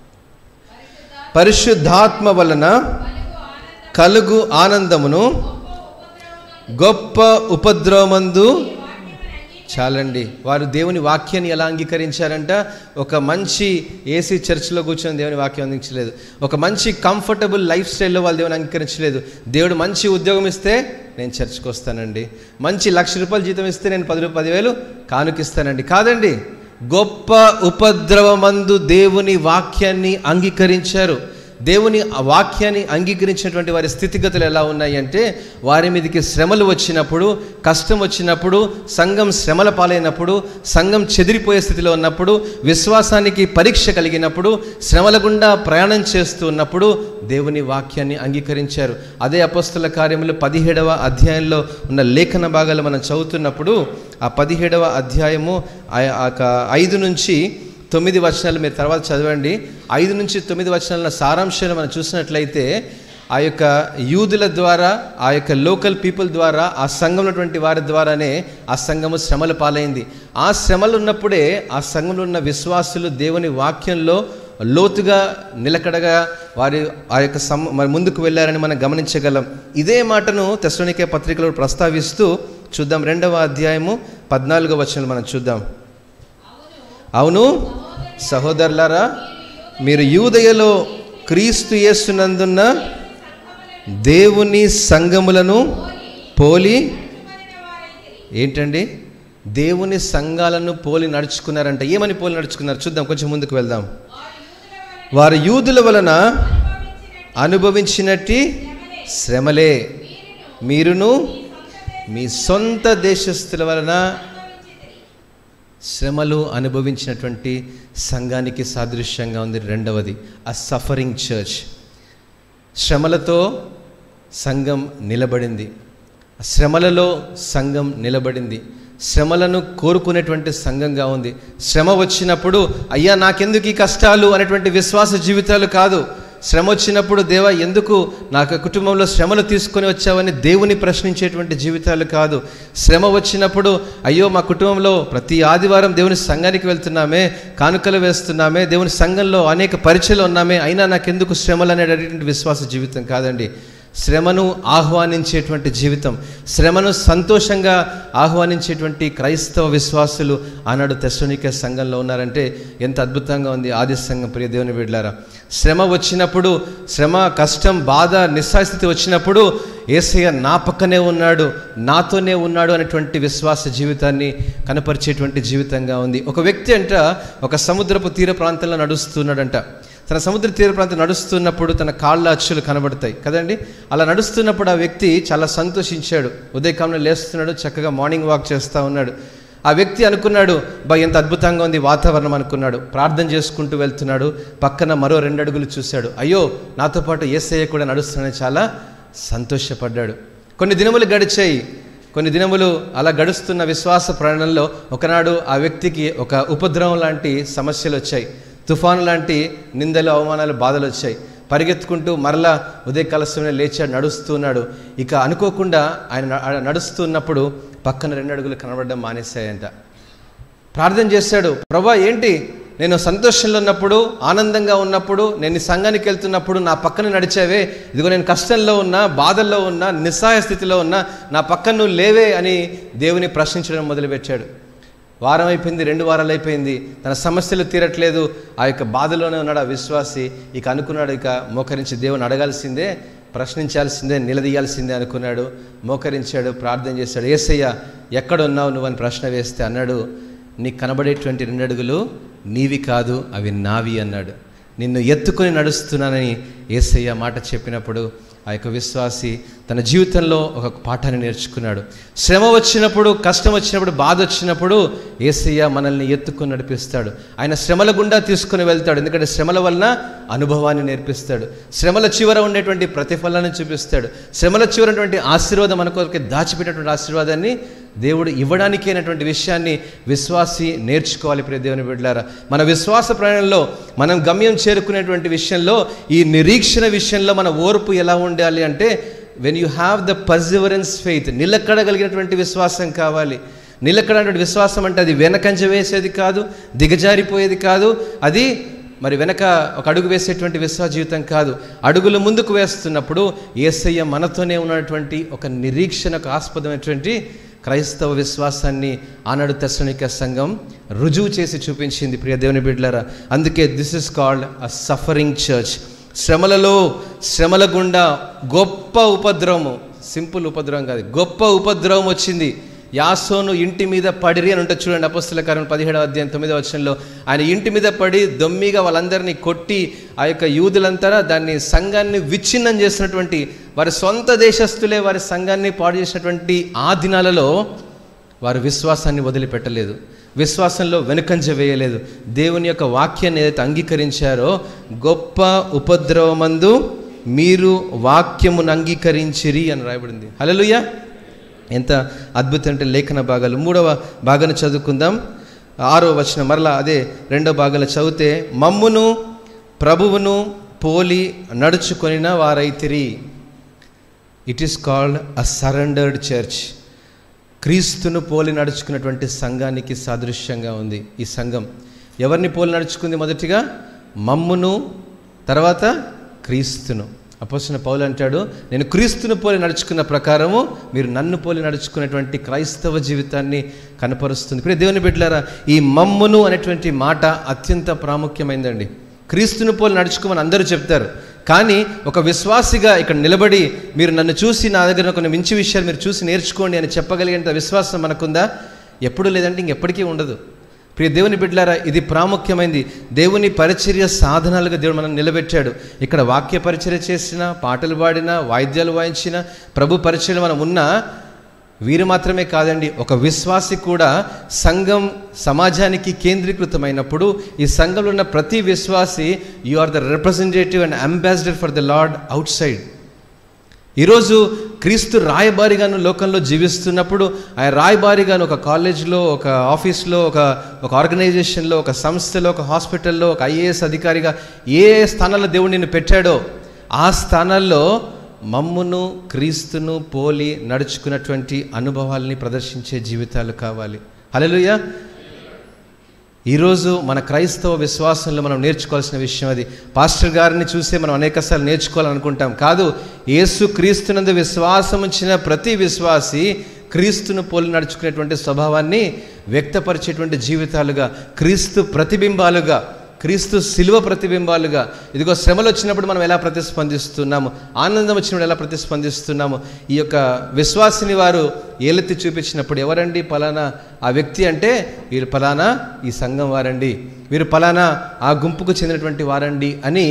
పరిశుద్ధాత్మ వలన కలుగు ఆనందమును గొప్ప ఉపద్రవమందు చాలండి వారు దేవుని వాక్యాన్ని ఎలా అంగీకరించారంట ఒక మంచి ఏసీ చర్చ్లో కూర్చొని దేవుని వాక్యం అందించలేదు ఒక మంచి కంఫర్టబుల్ లైఫ్ స్టైల్లో వాళ్ళు దేవుని అంగీకరించలేదు దేవుడు మంచి ఉద్యోగం ఇస్తే నేను చర్చ్కి వస్తానండి మంచి లక్ష రూపాయలు జీతం ఇస్తే నేను పది రూ- పదివేలు కానుకిస్తానండి కాదండి గొప్ప ఉపద్రవమందు దేవుని వాక్యాన్ని అంగీకరించారు దేవుని ఆ వాక్యాన్ని అంగీకరించినటువంటి వారి స్థితిగతులు ఎలా ఉన్నాయి అంటే వారి మీదకి శ్రమలు వచ్చినప్పుడు కష్టం వచ్చినప్పుడు సంఘం శ్రమల పాలైనప్పుడు సంఘం చెదిరిపోయే స్థితిలో ఉన్నప్పుడు విశ్వాసానికి పరీక్ష కలిగినప్పుడు శ్రమల గుండా ప్రయాణం చేస్తూ ఉన్నప్పుడు దేవుని వాక్యాన్ని అంగీకరించారు అదే అపస్తుల కార్యములు పదిహేడవ అధ్యాయంలో ఉన్న లేఖన భాగాలు మనం చదువుతున్నప్పుడు ఆ పదిహేడవ అధ్యాయము ఆ- ఆ యొక్క ఐదు నుంచి తొమ్మిది వచనాలు మీరు తర్వాత చదవండి ఐదు నుంచి తొమ్మిది వచనాల సారాంశాలు మనం చూసినట్లయితే ఆ యొక్క యూదుల ద్వారా ఆ యొక్క లోకల్ పీపుల్ ద్వారా ఆ సంఘంలో ఉన్నటువంటి వారి ద్వారానే ఆ సంఘము శ్రమల పాలైంది ఆ శ్రమలు ఉన్నప్పుడే ఆ సంఘంలో ఉన్న విశ్వాసులు దేవుని వాక్యంలో లోతుగా నిలకడగా వారి ఆ యొక్క సమ్ మరి ముందుకు వెళ్ళారని మనం గమనించగలం ఇదే మాటను తెస్లోనికే పత్రికలో ప్రస్తావిస్తూ చూద్దాం రెండవ అధ్యాయము పద్నాలుగో వచనం మనం చూద్దాం అవును సహోదరులారా మీరు యూదయలో క్రీస్తు యేసునందున్న దేవుని సంఘములను పోలి ఏంటండి దేవుని సంఘాలను పోలి నడుచుకున్నారంట ఏమని పోలి నడుచుకున్నారు చూద్దాం కొంచెం ముందుకు వెళ్దాం వారు యూదుల వలన అనుభవించినట్టి శ్రమలే మీరును మీ సొంత దేశస్థుల వలన శ్రమలు అనుభవించినటువంటి సంఘానికి సాదృశ్యంగా ఉంది రెండవది అ సఫరింగ్ చర్చ్ శ్రమలతో సంఘం నిలబడింది శ్రమలలో సంఘం నిలబడింది శ్రమలను కోరుకునేటువంటి సంఘంగా ఉంది శ్రమ వచ్చినప్పుడు అయ్యా నాకెందుకు ఈ కష్టాలు అనేటువంటి విశ్వాస జీవితాలు కాదు శ్రమ వచ్చినప్పుడు దేవా ఎందుకు నాకు కుటుంబంలో శ్రమలు తీసుకొని వచ్చావని దేవుని ప్రశ్నించేటువంటి జీవితాలు కాదు శ్రమ వచ్చినప్పుడు అయ్యో మా కుటుంబంలో ప్రతి ఆదివారం దేవుని సంఘానికి వెళ్తున్నామే కానుకలు వేస్తున్నామే దేవుని సంఘంలో అనేక పరిచయలు ఉన్నామే అయినా నాకెందుకు శ్రమలు అనేటటువంటి విశ్వాస జీవితం కాదండి శ్రమను ఆహ్వానించేటువంటి జీవితం శ్రమను సంతోషంగా ఆహ్వానించేటువంటి క్రైస్తవ విశ్వాసులు ఆనాడు తెస్సోనిక సంఘంలో ఉన్నారంటే ఎంత అద్భుతంగా ఉంది ఆది సంఘం ప్రియ దేవుని బిడ్లారా శ్రమ వచ్చినప్పుడు శ్రమ కష్టం బాధ నిస్సాస్థితి వచ్చినప్పుడు ఏసయ్య నా పక్కనే ఉన్నాడు నాతోనే ఉన్నాడు అనేటువంటి విశ్వాస జీవితాన్ని కనపరిచేటువంటి జీవితంగా ఉంది ఒక వ్యక్తి అంట ఒక సముద్రపు తీర ప్రాంతంలో నడుస్తున్నాడంట తన సముద్ర తీర ప్రాంతం నడుస్తున్నప్పుడు తన కాళ్ళ అచ్చులు కనబడతాయి కదండి అలా నడుస్తున్నప్పుడు ఆ వ్యక్తి చాలా సంతోషించాడు ఉదయకాలంలో లేస్తున్నాడు చక్కగా మార్నింగ్ వాక్ చేస్తూ ఉన్నాడు ఆ వ్యక్తి అనుకున్నాడు బా ఎంత అద్భుతంగా ఉంది వాతావరణం అనుకున్నాడు ప్రార్థన చేసుకుంటూ వెళ్తున్నాడు పక్కన మరో రెండు అడుగులు చూశాడు అయ్యో నాతో పాటు ఏసయ్య కూడా నడుస్తున్నాడని చాలా సంతోషపడ్డాడు కొన్ని దినములు గడిచాయి కొన్ని దినములు అలా గడుస్తున్న విశ్వాస ప్రయాణంలో ఒకనాడు ఆ వ్యక్తికి ఒక ఉపద్రవం లాంటి సమస్యలు వచ్చాయి తుఫాను లాంటి నిందలు అవమానాలు బాధలు వచ్చాయి పరిగెత్తుకుంటూ మరలా ఉదయకాల సమయంలో లేచాడు నడుస్తున్నాడు ఇక అనుకోకుండా ఆయన న- నడుస్తున్నప్పుడు పక్కన రెండు అడుగులు కనబడడం మానేశాయంట ప్రార్థన చేశాడు ప్రభా ఏంటి నేను సంతోషంలో ఉన్నప్పుడు ఆనందంగా ఉన్నప్పుడు నేను ఈ సంఘానికి వెళ్తున్నప్పుడు నా పక్కన నడిచావే ఇదిగో నేను కష్టంలో ఉన్నా బాధల్లో ఉన్నా నిస్సహాయ స్థితిలో ఉన్నా నా పక్కన నువ్వు లేవే అని దేవుని ప్రశ్నించడం మొదలుపెట్టాడు వారం అయిపోయింది రెండు వారాలు అయిపోయింది తన సమస్యలు తీరట్లేదు ఆ యొక్క బాధలోనే ఉన్నాడు ఆ విశ్వాసి ఇక అనుకున్నాడు ఇక మోకరించి దేవుని అడగాల్సిందే ప్రశ్నించాల్సిందే నిలదీయాల్సిందే అనుకున్నాడు మోకరించాడు ప్రార్థన చేశాడు ఏసయ్య ఎక్కడ ఉన్నావు నువ్వు అని ప్రశ్న వేస్తే అన్నాడు నీకు కనబడేటువంటి రెండు అడుగులు నీవి కాదు అవి నావి అన్నాడు నిన్ను ఎత్తుకొని నడుస్తున్నానని ఏసయ్య మాట చెప్పినప్పుడు ఆ యొక్క విశ్వాసి తన జీవితంలో ఒక పాఠాన్ని నేర్చుకున్నాడు శ్రమ వచ్చినప్పుడు కష్టం వచ్చినప్పుడు బాధ వచ్చినప్పుడు ఏసయ్య మనల్ని ఎత్తుకొని నడిపిస్తాడు ఆయన శ్రమల గుండా తీసుకుని వెళ్తాడు ఎందుకంటే శ్రమల వలన అనుభవాన్ని నేర్పిస్తాడు శ్రమల చివర ఉండేటువంటి ప్రతిఫలాన్ని చూపిస్తాడు శ్రమల చివర ఉన్నటువంటి ఆశీర్వాదం మన కొరకు దాచిపెట్టినటువంటి ఆశీర్వాదాన్ని దేవుడు ఇవ్వడానికి అయినటువంటి విషయాన్ని విశ్వాసి నేర్చుకోవాలి ప్రియ దేవుని బిడ్డలారా మన విశ్వాస ప్రయాణంలో మనం గమ్యం చేరుకునేటువంటి విషయంలో ఈ నిరీక్షణ విషయంలో మన ఓర్పు ఎలా ఉండాలి అంటే when you have the perseverance faith నిలకడగలిగినటువంటి విశ్వాసం కావాలి నిలకడటువంటి విశ్వాసం అంటే అది వెనకంజ వేసేది కాదు దిగజారిపోయేది కాదు అది మరి వెనక ఒక అడుగు వేసేటువంటి విశ్వాస జీవితం కాదు అడుగులు ముందుకు వేస్తున్నప్పుడు ఏసయ్య మనతోనే ఉన్నటువంటి ఒక నిరీక్షణకు ఆస్పదమైనటువంటి క్రైస్తవ విశ్వాసాన్ని ఆనాడు తెస్సనిక సంఘం రుజువు చేసి చూపించింది ప్రియ దేవుని బిడ్డలారా అందుకే this is called a suffering church శ్రమలలో శ్రమల గుండా గొప్ప ఉపద్రవము సింపుల్ ఉపద్రవం కాదు గొప్ప ఉపద్రవం వచ్చింది యాసోను ఇంటి మీద పడిరి అని ఉంటుంది చూడండి అపస్తుల కారణం పదిహేడవ అధ్యాయం తొమ్మిదవ వచనంలో ఆయన ఇంటి మీద పడి దొమ్మిగా వాళ్ళందరినీ కొట్టి ఆ యొక్క యూదులంతా దాన్ని సంఘాన్ని విచ్ఛిన్నం చేసినటువంటి వారి సొంత దేశస్తులే వారి సంఘాన్ని పాడు చేసినటువంటి ఆ దినాలలో వారు విశ్వాసాన్ని వదిలిపెట్టలేదు విశ్వాసంలో వెనుకంజ వేయలేదు దేవుని యొక్క వాక్యాన్ని ఏదైతే అంగీకరించారో గొప్ప ఉపద్రవమందు మీరు వాక్యమును అంగీకరించిరి అని రాయబడింది హలలుయ ఎంత అద్భుతం అంటే లేఖన భాగాలు మూడవ భాగాన్ని చదువుకుందాం ఆరో వచనం మరలా అదే రెండో భాగాలు చదివితే మమ్మును ప్రభువును పోలి నడుచుకొనిన వారైతిరి it is called a surrendered church క్రీస్తును పోలి నడుచుకున్నటువంటి సంఘానికి సాదృశ్యంగా ఉంది ఈ సంఘం ఎవరిని పోలి నడుచుకుంది మొదటిగా మమ్మును తర్వాత క్రీస్తును అపోసిన పౌలు అంటాడు నేను క్రీస్తును పోలి నడుచుకున్న ప్రకారము మీరు నన్ను పోలి నడుచుకున్నటువంటి క్రైస్తవ జీవితాన్ని కనపరుస్తుంది ఇప్పుడు దేవుని బిడ్డలారా ఈ మమ్మును అనేటువంటి మాట అత్యంత ప్రాముఖ్యమైందండి క్రీస్తును పోలి నడుచుకోమని అందరూ చెప్తారు కానీ ఒక విశ్వాసిగా ఇక్కడ నిలబడి మీరు నన్ను చూసి నా దగ్గర కొన్ని మంచి విషయాలు మీరు చూసి నేర్చుకోండి అని చెప్పగలిగేంత విశ్వాసం మనకుందా ఎప్పుడు లేదంటే ఇంకెప్పటికీ ఉండదు ప్రియ దేవుని బిడ్డలారా ఇది ప్రాముఖ్యమైంది దేవుని పరిచర్య సాధనాలుగా దేవుడు మనం నిలబెట్టాడు ఇక్కడ వాక్య పరిచర్య చేసిన పాటలు పాడినా వాయిద్యాలు వాయించిన ప్రభు పరిచయం మనం ఉన్నా వీరు మాత్రమే కాదండి ఒక విశ్వాసి కూడా సంఘం సమాజానికి కేంద్రీకృతమైనప్పుడు ఈ సంఘంలో ఉన్న ప్రతి విశ్వాసి you are the representative and ambassador for the lord outside ఈరోజు క్రీస్తు రాయబారిగాను లోకంలో జీవిస్తున్నప్పుడు ఆయన రాయబారిగాను ఒక కాలేజ్లో ఒక ఆఫీస్లో ఒక ఒక ఆర్గనైజేషన్లో ఒక సంస్థలో ఒక హాస్పిటల్లో ఒక ఐఏఎస్ అధికారిగా ఏ స్థానాల్లో దేవుడు నిన్ను పెట్టాడో ఆ స్థానాల్లో మమ్మును క్రీస్తును పోలి నడుచుకున్నటువంటి అనుభవాల్ని ప్రదర్శించే జీవితాలు కావాలి హల్లెలూయా ఈరోజు మన క్రైస్తవ విశ్వాసంలో మనం నేర్చుకోవాల్సిన విషయం అది పాస్టర్ గారిని చూసే మనం అనేకసార్లు నేర్చుకోవాలనుకుంటాం కాదు యేసు క్రీస్తునందు విశ్వాసం ఉంచిన ప్రతి విశ్వాసి క్రీస్తును పోలి నడుచుకునేటువంటి స్వభావాన్ని వ్యక్తపరిచేటువంటి జీవితాలుగా క్రీస్తు ప్రతిబింబాలుగా క్రీస్తు శిలువ ప్రతిబింబాలుగా ఇదిగో శ్రమలు వచ్చినప్పుడు మనం ఎలా ప్రతిస్పందిస్తున్నాము ఆనందం వచ్చినప్పుడు ఎలా ప్రతిస్పందిస్తున్నాము ఈ యొక్క విశ్వాసిని వారు ఏలెత్తి చూపించినప్పుడు ఎవరండి పలానా ఆ వ్యక్తి అంటే వీరు పలానా ఈ సంఘం వారండి వీరు పలానా ఆ గుంపుకు చెందినటువంటి వారండి అని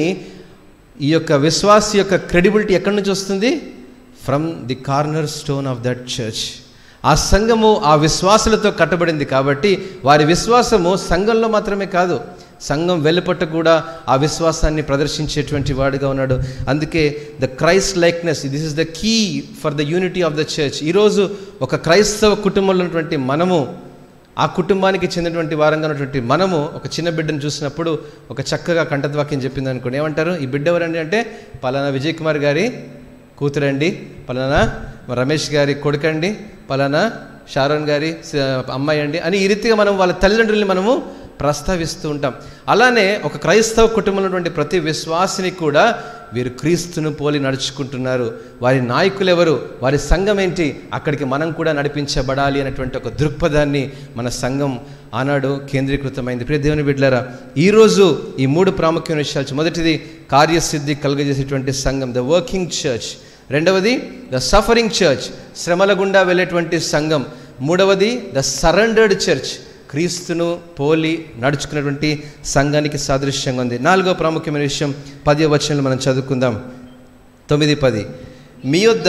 ఈ యొక్క విశ్వాసి యొక్క క్రెడిబిలిటీ ఎక్కడి నుంచి వస్తుంది from the corner stone of that church ఆ సంఘము ఆ విశ్వాసులతో కట్టబడింది కాబట్టి వారి విశ్వాసము సంఘంలో మాత్రమే కాదు సంఘం వెలుపట కూడా ఆ విశ్వాసాన్ని ప్రదర్శించేటువంటి వాడుగా ఉన్నాడు అందుకే the Christ likeness this is the key for the unity of the church ఈరోజు ఒక క్రైస్తవ కుటుంబంలో ఉన్నటువంటి మనము ఆ కుటుంబానికి చెందినటువంటి వారంగా ఉన్నటువంటి మనము ఒక చిన్న బిడ్డను చూసినప్పుడు ఒక చక్కగా కంఠద్వాక్యం చెప్పింది అనుకోండి ఏమంటారు ఈ బిడ్డ ఎవరండి అంటే పలానా విజయ్ కుమార్ గారి కూతురండి పలానా రమేష్ గారి కొడుకండి పలానా షారోన్ గారి స- అమ్మాయి అండి అని ఈ రీతిగా మనం వాళ్ళ తల్లిదండ్రుల్ని మనము ప్రస్తావిస్తూ ఉంటాం అలానే ఒక క్రైస్తవ కుటుంబంలో ఉన్నటువంటి ప్రతి విశ్వాసిని కూడా వీరు క్రీస్తును పోలి నడుచుకుంటున్నారు వారి నాయకులు ఎవరు వారి సంఘం ఏంటి అక్కడికి మనం కూడా నడిపించబడాలి అనేటువంటి ఒక దృక్పథాన్ని మన సంఘం ఆనాడు కేంద్రీకృతమైంది ప్రియ దేవుని బిడ్డలారా ఈరోజు ఈ మూడు ప్రాముఖ్యమైన విషయాలు మొదటిది కార్యసిద్ధి కలుగజేసేటువంటి సంఘం ద వర్కింగ్ చర్చ్ రెండవది ద సఫరింగ్ చర్చ్ శ్రమల గుండా వెళ్ళేటువంటి సంఘం మూడవది ద సరెండర్డ్ చర్చ్ క్రీస్తును పోలి నడుచుకున్నటువంటి సంఘానికి సాదృశ్యంగా ఉంది నాలుగో ప్రాముఖ్యమైన విషయం పది వచనంలో మనం చదువుకుందాం తొమ్మిది పది మీ యొద్ద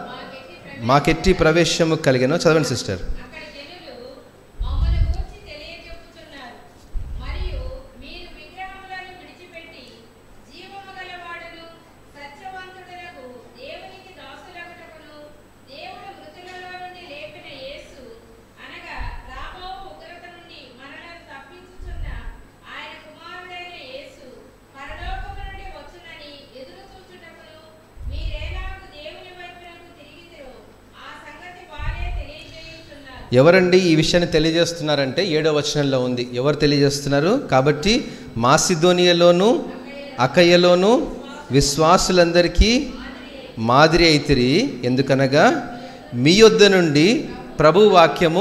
మాకెట్టి ప్రవేశము కలిగను చదవండి సిస్టర్ అక్కడ జనులు మమ్మల్ని గూర్చి తెలియజెప్పుచున్నారు మరియు మీరు విగ్రహములను విడిచిపెట్టి జీవము గలవాడును సత్యవంతుడునకు దేవునికి దాసులగుటకును దేవుడు మృతులలో నుండి లేపిన యేసు అనగా రాబో ఉగ్రత నుండి మనలను తప్పించుచున్న ఆయన కుమారుడైన యేసు పరలోకము నుండి వచ్చునని ఎదురు చూచుటకును మీరేలాగు దేవుని వైపునకు తిరిగితిరో ఆ సంగతి వారే తెలియజేయుచున్నారు ఎవరండి ఈ విషయాన్ని తెలియజేస్తున్నారంటే ఏడో వచనంలో ఉంది ఎవరు తెలియజేస్తున్నారు కాబట్టి మాసిదోనియలోను అకయ్యలోను విశ్వాసులందరికీ మాదిరి అయితిరి ఎందుకనగా మీ యొద్ద నుండి ప్రభు వాక్యము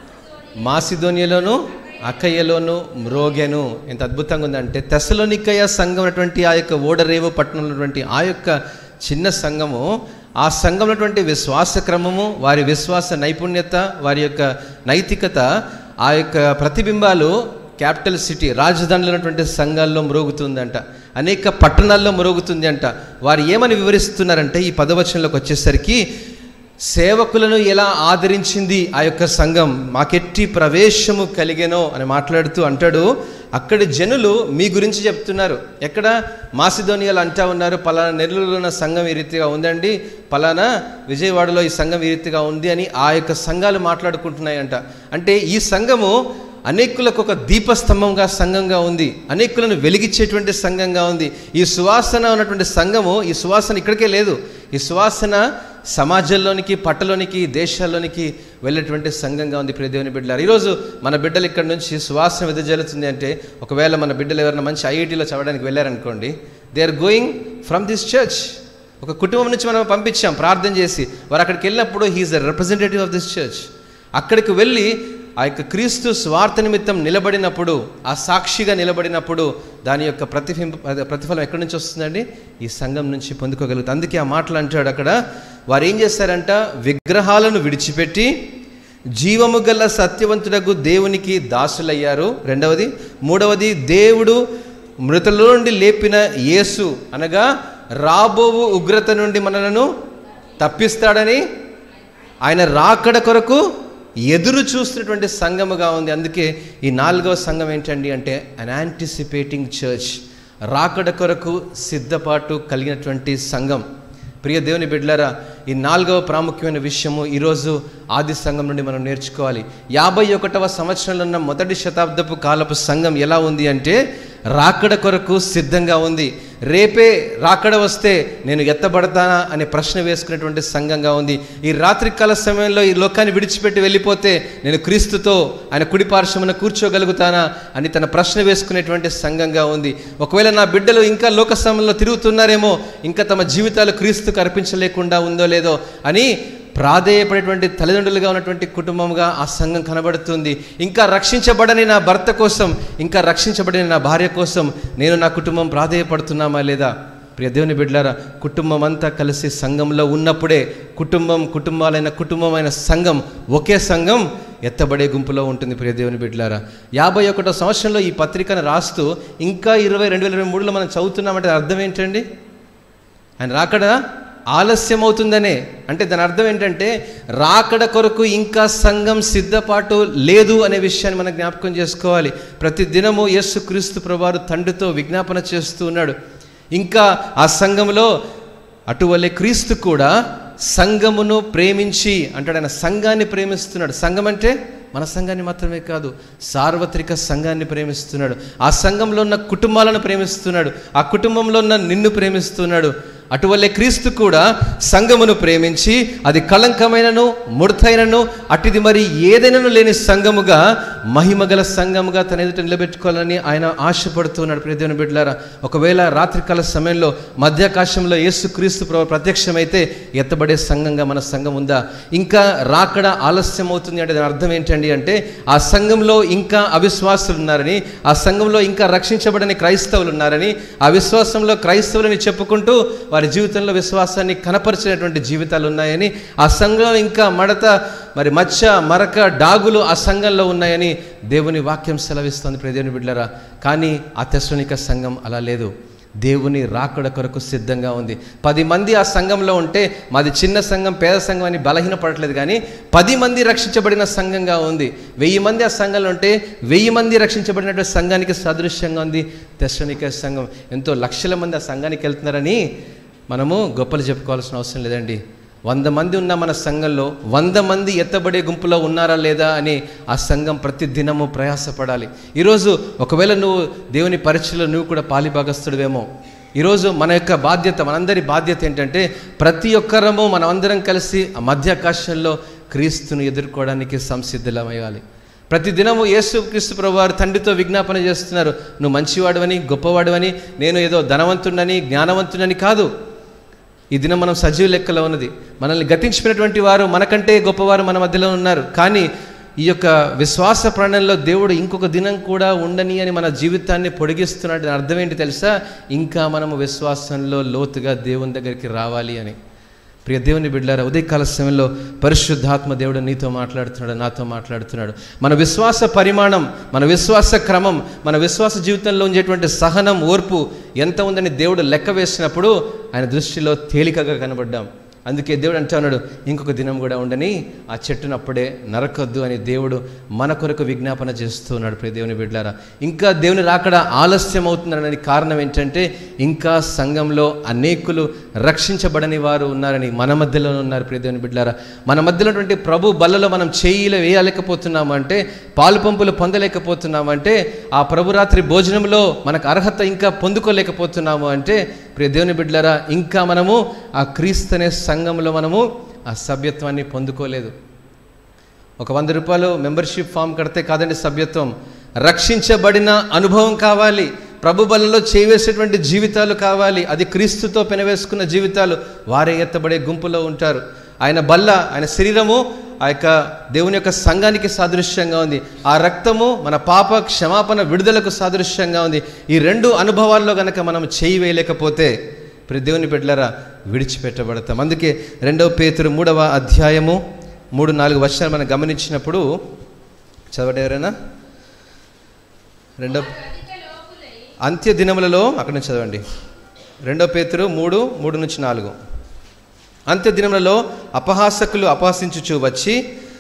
మాసిధోనియలోను అక్కయ్యలోను మ్రోగెను ఎంత అద్భుతంగా ఉందంటే తెసలోనికయ సంఘం అటువంటి ఆ యొక్క ఓడరేవు పట్టణంలో ఉన్నటువంటి ఆ యొక్క చిన్న సంఘము ఆ సంఘంలో ఉన్నటువంటి విశ్వాస క్రమము వారి విశ్వాస నైపుణ్యత వారి యొక్క నైతికత ఆ యొక్క ప్రతిబింబాలు క్యాపిటల్ సిటీ రాజధానిలో ఉన్నటువంటి సంఘాల్లో మ్రోగుతుందంట అనేక పట్టణాల్లో మ్రోగుతుంది అంట వారు ఏమని వివరిస్తున్నారంటే ఈ పదవచనంలోకి వచ్చేసరికి సేవకులను ఎలా ఆదరించింది ఆ యొక్క సంఘం మాకెట్టి ప్రవేశము కలిగెనో అని మాట్లాడుతూ అంటాడు అక్కడి జనులు మీ గురించి చెప్తున్నారు ఎక్కడ మాసిధోనియాలు అంటా ఉన్నారు పలానా నెల్లూరులో ఉన్న సంఘం ఈ రీతిగా ఉందండి పలానా విజయవాడలో ఈ సంఘం ఈ రీతిగా ఉంది అని ఆ యొక్క సంఘాలు మాట్లాడుకుంటున్నాయంట అంటే ఈ సంఘము అనేకులకు ఒక దీపస్తంభంగా సంఘంగా ఉంది అనేకులను వెలిగించేటువంటి సంఘంగా ఉంది ఈ సువాసన ఉన్నటువంటి సంఘము ఈ సువాసన ఇక్కడికే లేదు ఈ సువాసన సమాజంలోనికి పట్టలోనికి దేశాల్లోనికి వెళ్ళేటువంటి సంఘంగా ఉంది ప్రియ దేవుని బిడ్డలారు ఈరోజు మన బిడ్డలు ఇక్కడ నుంచి సువాసన వెదజల్లుతుంది అంటే ఒకవేళ మన బిడ్డలు ఎవరైనా మంచి ఐఐటీలో చదవడానికి వెళ్ళారనుకోండి they are going from this church ఒక కుటుంబం నుంచి మనం పంపించాం ప్రార్థన చేసి వారు అక్కడికి వెళ్ళినప్పుడు he is the representative of this church అక్కడికి వెళ్ళి ఆ యొక్క క్రీస్తు స్వార్థ నిమిత్తం నిలబడినప్పుడు ఆ సాక్షిగా నిలబడినప్పుడు దాని యొక్క ప్రతిఫింప ప్రతిఫలం ఎక్కడి నుంచి వస్తుందండి ఈ సంఘం నుంచి పొందుకోగలుగుతుంది అందుకే ఆ మాటలు అంటాడు అక్కడ వారు ఏం చేస్తారంట విగ్రహాలను విడిచిపెట్టి జీవము గల సత్యవంతుడకు దేవునికి దాసులయ్యారు రెండవది మూడవది దేవుడు మృతుల నుండి లేపిన యేసు అనగా రాబోవు ఉగ్రత నుండి మనలను తప్పిస్తాడని ఆయన రాకడ కొరకు ఎదురు చూస్తున్నటువంటి సంఘముగా ఉంది అందుకే ఈ నాలుగవ సంఘం ఏంటండి అంటే అన్ యాంటిసిపేటింగ్ చర్చ్ రాకడ కొరకు సిద్ధపాటు కలిగినటువంటి సంఘం ప్రియ దేవుని బిడ్డలారా ఈ నాలుగవ ప్రాముఖ్యమైన విషయము ఈరోజు ఆది సంఘం నుండి మనం నేర్చుకోవాలి యాభై ఒకటవ సంవత్సరంలో ఉన్న మొదటి శతాబ్దపు కాలపు సంఘం ఎలా ఉంది అంటే రాకడ కొరకు సిద్ధంగా ఉంది రేపే రాకడ వస్తే నేను ఎత్తబడతానా అనే ప్రశ్న వేసుకునేటువంటి సంఘంగా ఉంది ఈ రాత్రికాల సమయంలో ఈ లోకాన్ని విడిచిపెట్టి వెళ్ళిపోతే నేను క్రీస్తుతో ఆయన కుడి పార్శ్వమున కూర్చోగలుగుతానా అని తన ప్రశ్న వేసుకునేటువంటి సంఘంగా ఉంది ఒకవేళ నా బిడ్డలు ఇంకా లోక సమయంలో తిరుగుతున్నారేమో ఇంకా తమ జీవితాలు క్రీస్తుకు అర్పించలేకుండా ఉందో లేదో అని ప్రాధేయపడేటువంటి తల్లిదండ్రులుగా ఉన్నటువంటి కుటుంబంగా ఆ సంఘం కనబడుతుంది ఇంకా రక్షించబడని నా భర్త కోసం ఇంకా రక్షించబడని నా భార్య కోసం నేను నా కుటుంబం ప్రాధేయపడుతున్నామా లేదా ప్రియ దేవుని బిడ్డలారా కుటుంబం అంతా కలిసి సంఘంలో ఉన్నప్పుడే కుటుంబం కుటుంబాలైన కుటుంబమైన సంఘం ఒకే సంఘం ఎత్తబడే గుంపులో ఉంటుంది ప్రియ దేవుని బిడ్డలారా యాభై ఒకటో సంవత్సరంలో ఈ పత్రికను రాస్తూ ఇంకా ఇరవై రెండు వేల ఇరవై మూడులో మనం చదువుతున్నామంటే అర్థం ఏంటండి ఆయన రాకడ ఆలస్యం అవుతుందనే అంటే దాని అర్థం ఏంటంటే రాకడ కొరకు ఇంకా సంఘం సిద్ధపాటు లేదు అనే విషయాన్ని మనం జ్ఞాపకం చేసుకోవాలి ప్రతి దినము యేసు క్రీస్తు ప్రభువారు తండ్రితో విజ్ఞాపన చేస్తూ ఉన్నాడు ఇంకా ఆ సంఘంలో అటువలే క్రీస్తు కూడా సంఘమును ప్రేమించి అంటాడు ఆయన సంఘాన్ని ప్రేమిస్తున్నాడు సంఘం అంటే మన సంఘాన్ని మాత్రమే కాదు సార్వత్రిక సంఘాన్ని ప్రేమిస్తున్నాడు ఆ సంఘంలో ఉన్న కుటుంబాలను ప్రేమిస్తున్నాడు ఆ కుటుంబంలో ఉన్న నిన్ను ప్రేమిస్తున్నాడు అటువల్లే క్రీస్తు కూడా సంఘమును ప్రేమించి అది కళంకమైనను ముడతైనను అటుది మరి ఏదైనాను లేని సంఘముగా మహిమగల సంఘముగా తన ఎదుట నిలబెట్టుకోవాలని ఆయన ఆశపడుతున్నాడు ప్రియదేవుని బిడ్డలారా ఒకవేళ రాత్రికాల సమయంలో మధ్యాకాశంలో యేసు క్రీస్తు ప్రభు ప్రత్యక్షమైతే ఎత్తబడే సంఘంగా మన సంఘం ఉందా ఇంకా రాకడ ఆలస్యం అవుతుంది అంటే దాని అర్థం ఏంటండి అంటే ఆ సంఘంలో ఇంకా అవిశ్వాసులు ఉన్నారని ఆ సంఘంలో ఇంకా రక్షించబడని క్రైస్తవులు ఉన్నారని ఆ విశ్వాసంలో క్రైస్తవులని చెప్పుకుంటూ వారి జీవితంలో విశ్వాసాన్ని కనపరిచినటువంటి జీవితాలు ఉన్నాయని ఆ సంఘంలో ఇంకా మడత మరి మచ్చ మరక డాగులు ఆ సంఘంలో ఉన్నాయని దేవుని వాక్యం సెలవిస్తుంది ప్రదేవుని బిడ్డలరా కానీ ఆ తెస్సనిక సంఘం అలా లేదు దేవుని రాకడ కొరకు సిద్ధంగా ఉంది పది మంది ఆ సంఘంలో ఉంటే మాది చిన్న సంఘం పేద సంఘం అని బలహీనపడట్లేదు కానీ పది మంది రక్షించబడిన సంఘంగా ఉంది వెయ్యి మంది ఆ సంఘంలో ఉంటే వెయ్యి మంది రక్షించబడినటువంటి సంఘానికి సదృశ్యంగా ఉంది తెస్సనిక సంఘం ఎంతో లక్షల మంది ఆ సంఘానికి వెళ్తున్నారని మనము గొప్పలు చెప్పుకోవాల్సిన అవసరం లేదండి వంద మంది ఉన్న మన సంఘంలో వంద మంది ఎత్తబడే గుంపులో ఉన్నారా లేదా అని ఆ సంఘం ప్రతి దినము ప్రయాసపడాలి ఈరోజు ఒకవేళ నువ్వు దేవుని పరీక్షలో నువ్వు కూడా పాలిభాగస్తుడివేమో ఈరోజు మన యొక్క బాధ్యత మనందరి బాధ్యత ఏంటంటే ప్రతి ఒక్కరము మనమందరం కలిసి ఆ మధ్యాకాశంలో క్రీస్తును ఎదుర్కోవడానికి సంసిద్ధులమయ్యాలి ప్రతి దినము యేసు క్రీస్తు ప్రభువారు తండ్రితో విజ్ఞాపన చేస్తున్నారు నువ్వు మంచివాడవని గొప్పవాడవని నేను ఏదో ధనవంతుడని జ్ఞానవంతుడని కాదు ఈ దినం మనం సజీవ లెక్కలో ఉన్నది మనల్ని గతించిపోయినటువంటి వారు మనకంటే గొప్పవారు మన మధ్యలో ఉన్నారు కానీ ఈ యొక్క విశ్వాస ప్రాణంలో దేవుడు ఇంకొక దినం కూడా ఉండని అని మన జీవితాన్ని పొడిగిస్తున్నాడు దాని అర్థం ఏంటి తెలుసా ఇంకా మనము విశ్వాసంలో లోతుగా దేవుని దగ్గరికి రావాలి అని ప్రియ దేవుని బిడ్డారా ఉదయకాల సమయంలో పరిశుద్ధాత్మ దేవుడు నీతో మాట్లాడుతున్నాడు నాతో మాట్లాడుతున్నాడు మన విశ్వాస పరిమాణం మన విశ్వాస క్రమం మన విశ్వాస జీవితంలో ఉండేటువంటి సహనం ఓర్పు ఎంత ఉందని దేవుడు లెక్క వేసినప్పుడు ఆయన దృష్టిలో తేలికగా కనబడ్డాం అందుకే దేవుడు అంటూ ఉన్నాడు ఇంకొక దినం కూడా ఉండని ఆ చెట్టును అప్పుడే నరకొద్దు అని దేవుడు మన కొరకు విజ్ఞాపన చేస్తూ ఉన్నాడు ప్రియ దేవుని బిడ్డారా ఇంకా దేవుని రాకడ ఆలస్యం అవుతుందనడానికి కారణం ఏంటంటే ఇంకా సంఘంలో అనేకులు రక్షించబడని వారు ఉన్నారని మన మధ్యలో ఉన్నారు ప్రియ దేవుని బిడ్డారా మన మధ్యలో ఉన్నటువంటి ప్రభు బల్లలో మనం చేయిలో వేయలేకపోతున్నాము అంటే పాలు పంపులు పొందలేకపోతున్నాము అంటే ఆ ప్రభురాత్రి భోజనంలో మనకు అర్హత ఇంకా పొందుకోలేకపోతున్నాము అంటే ప్రియ దేవుని బిడ్డలారా ఇంకా మనము ఆ క్రీస్తు అనే సంఘంలో మనము ఆ సభ్యత్వాన్ని పొందుకోలేదు ఒక వంద రూపాయలు మెంబర్షిప్ ఫామ్ కడితే కాదండి సభ్యత్వం రక్షించబడిన అనుభవం కావాలి ప్రభు బలలో చేయవేసేటువంటి జీవితాలు కావాలి అది క్రీస్తుతో పెనవేసుకున్న జీవితాలు వారే ఎత్తబడే గుంపులో ఉంటారు ఆయన బల్ల ఆయన శరీరము ఆ యొక్క దేవుని యొక్క సంఘానికి సాదృశ్యంగా ఉంది ఆ రక్తము మన పాప క్షమాపణ విడుదలకు సాదృశ్యంగా ఉంది ఈ రెండు అనుభవాల్లో గనక మనం చేయి వేయలేకపోతే ప్రతి దేవుని బిడ్డలారా విడిచిపెట్టబడతాం అందుకే రెండవ పేతురు మూడవ అధ్యాయము మూడు నాలుగు వర్షాలు మనం గమనించినప్పుడు చదవడం ఎవరైనా రెండో అధిక లోపులై అంత్య దినములలో అక్కడ నుంచి చదవండి రెండో పేతురు మూడు మూడు నుంచి నాలుగు అంత్య దినములలో అపహాసకులు అపహసించుచు వచ్చి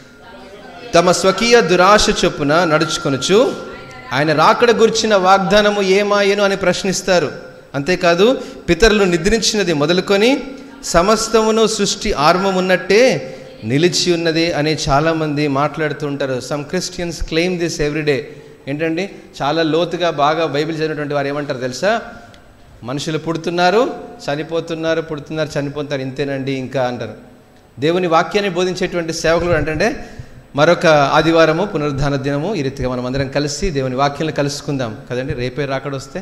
తమ స్వకీయ దురాశ చొప్పున నడుచుకొనుచు ఆయన రాకడ గుర్చిన వాగ్దానము ఏమాయను అని ప్రశ్నిస్తారు అంతేకాదు పితరులు నిద్రించినది మొదలుకొని సమస్తమును సృష్టి ఆరంభమున్నట్టే నిలిచి ఉన్నది అని చాలామంది మాట్లాడుతూ ఉంటారు some Christians claim this everyday ఏంటండి చాలా లోతుగా బాగా బైబిల్ చదివినటువంటి వారు ఏమంటారు తెలుసా మనుషులు పుడుతున్నారు చనిపోతున్నారు పుడుతున్నారు చనిపోతున్నారు ఇంతేనండి ఇంకా అంటారు దేవుని వాక్యాన్ని బోధించేటువంటి సేవకులు అంటే మరొక ఆదివారము పునరుద్ధాన దినము ఈ రీతిగా మనం అందరం కలిసి దేవుని వాక్యాలను కలుసుకుందాం కదండి రేపే రాకడ వస్తే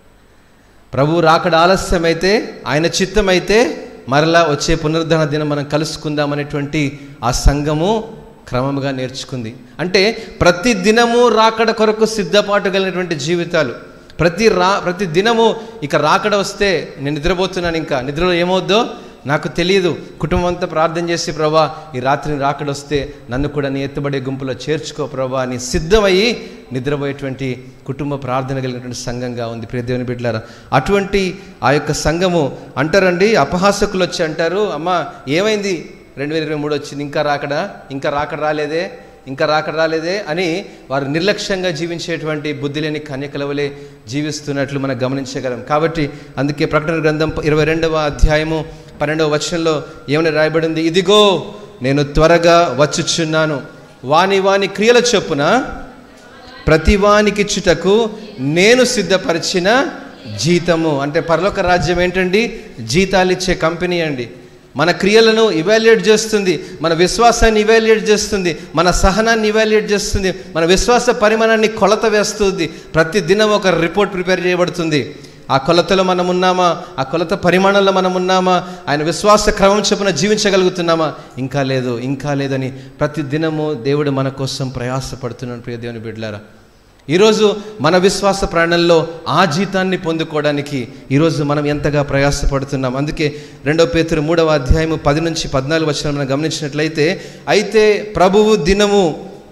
ప్రభు రాకడ ఆలస్యమైతే ఆయన చిత్తమైతే మరలా వచ్చే పునరుద్ధరణ దినం మనం కలుసుకుందాం అనేటువంటి ఆ సంఘము క్రమముగా నేర్చుకుంది అంటే ప్రతి దినము రాకడ కొరకు సిద్ధపాటు కలిగినటువంటి జీవితాలు ప్రతి రా ప్రతి దినము ఇక రాకడ వస్తే నేను నిద్రపోతున్నాను ఇంకా నిద్రలో ఏమవుద్దో నాకు తెలియదు కుటుంబం అంతా ప్రార్థన చేసి ప్రభా ఈ రాత్రి రాకడ వస్తే నన్ను కూడా నీ ఎత్తుబడే గుంపులో చేర్చుకో ప్రభా అని సిద్ధమయ్యి నిద్రపోయేటువంటి కుటుంబ ప్రార్థన కలిగినటువంటి సంఘంగా ఉంది ప్రియ దేవుని బిడ్డలారా అటువంటి ఆ యొక్క సంఘము అంటారండి అపహాసకులు వచ్చి అంటారు అమ్మా ఏమైంది రెండు వేల ఇరవై మూడు వచ్చింది ఇంకా రాకడా ఇంకా రాకడ రాలేదే ఇంకా రాకడ రాలేదే అని వారు నిర్లక్ష్యంగా జీవించేటువంటి బుద్ధి లేని కన్యకల వలె జీవిస్తున్నట్లు మనం గమనించగలం కాబట్టి అందుకే ప్రకటన గ్రంథం ఇరవై రెండవ అధ్యాయము పన్నెండవ వచనంలో ఏమని రాయబడింది ఇదిగో నేను త్వరగా వచ్చుచున్నాను వాని వాని క్రియల చొప్పున ప్రతి వానికిచ్చుటకు నేను సిద్ధపరిచిన జీతము అంటే పరలోక రాజ్యం ఏంటండి జీతాలు ఇచ్చే కంపెనీ అండి మన క్రియలను ఇవాల్యుయేట్ చేస్తుంది మన విశ్వాసాన్ని ఇవాల్యుయేట్ చేస్తుంది మన సహనాన్ని ఇవాల్యుయేట్ చేస్తుంది మన విశ్వాస పరిమాణాన్ని కొలత వేస్తుంది ప్రతి దినం ఒక రిపోర్ట్ ప్రిపేర్ చేయబడుతుంది ఆ కొలతలో మనం ఉన్నామా ఆ కొలత పరిమాణంలో మనం ఉన్నామా ఆయన విశ్వాస క్రమం చొప్పున జీవించగలుగుతున్నామా ఇంకా లేదు ఇంకా లేదని ప్రతి దినము దేవుడు మన కోసం ప్రయాసపడుతున్నాడు ప్రియ దేవుని బిడ్డలారా ఈరోజు మన విశ్వాస ప్రాణంలో ఆ జీతాన్ని పొందుకోవడానికి ఈరోజు మనం ఎంతగా ప్రయాసపడుతున్నాం అందుకే రెండో పేతురు మూడవ అధ్యాయము పది నుంచి పద్నాలుగు వచ్చిన మనం గమనించినట్లయితే అయితే ప్రభువు దినము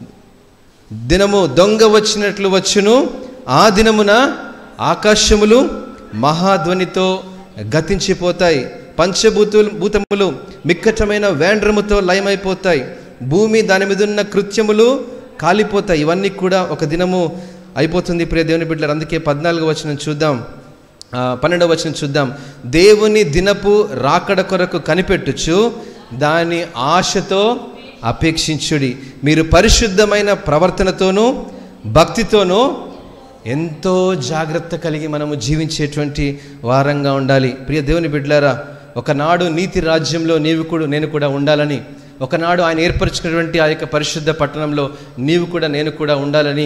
దినము దొంగ వచ్చినట్లు వచ్చును ఆ దినమున ఆకాశములు మహాధ్వనితో గతించిపోతాయి పంచభూతులు భూతములు మిక్కటమైన వేండ్రముతో లయమైపోతాయి భూమి దాని మీద ఉన్న కృత్యములు కాలిపోతాయి ఇవన్నీ కూడా ఒక దినము అయిపోతుంది ప్రియ దేవుని బిడ్డలు అందుకే పద్నాలుగు వచనం చూద్దాం ఆ, పన్నెండవ వచనం చూద్దాం దేవుని దినపు రాకడ కొరకు కనిపెట్టుచు దాని ఆశతో అపేక్షించుడి మీరు పరిశుద్ధమైన ప్రవర్తనతోనూ భక్తితోనూ ఎంతో జాగ్రత్త కలిగి మనము జీవించేటువంటి వారంగా ఉండాలి ప్రియ దేవుని బిడ్డలారా ఒకనాడు నీతి రాజ్యంలో నీవు కూడా నేను కూడా ఉండాలని ఒకనాడు ఆయన ఏర్పరచుకున్నటువంటి ఆ యొక్క పరిశుద్ధ పట్టణంలో నీవు కూడా నేను కూడా ఉండాలని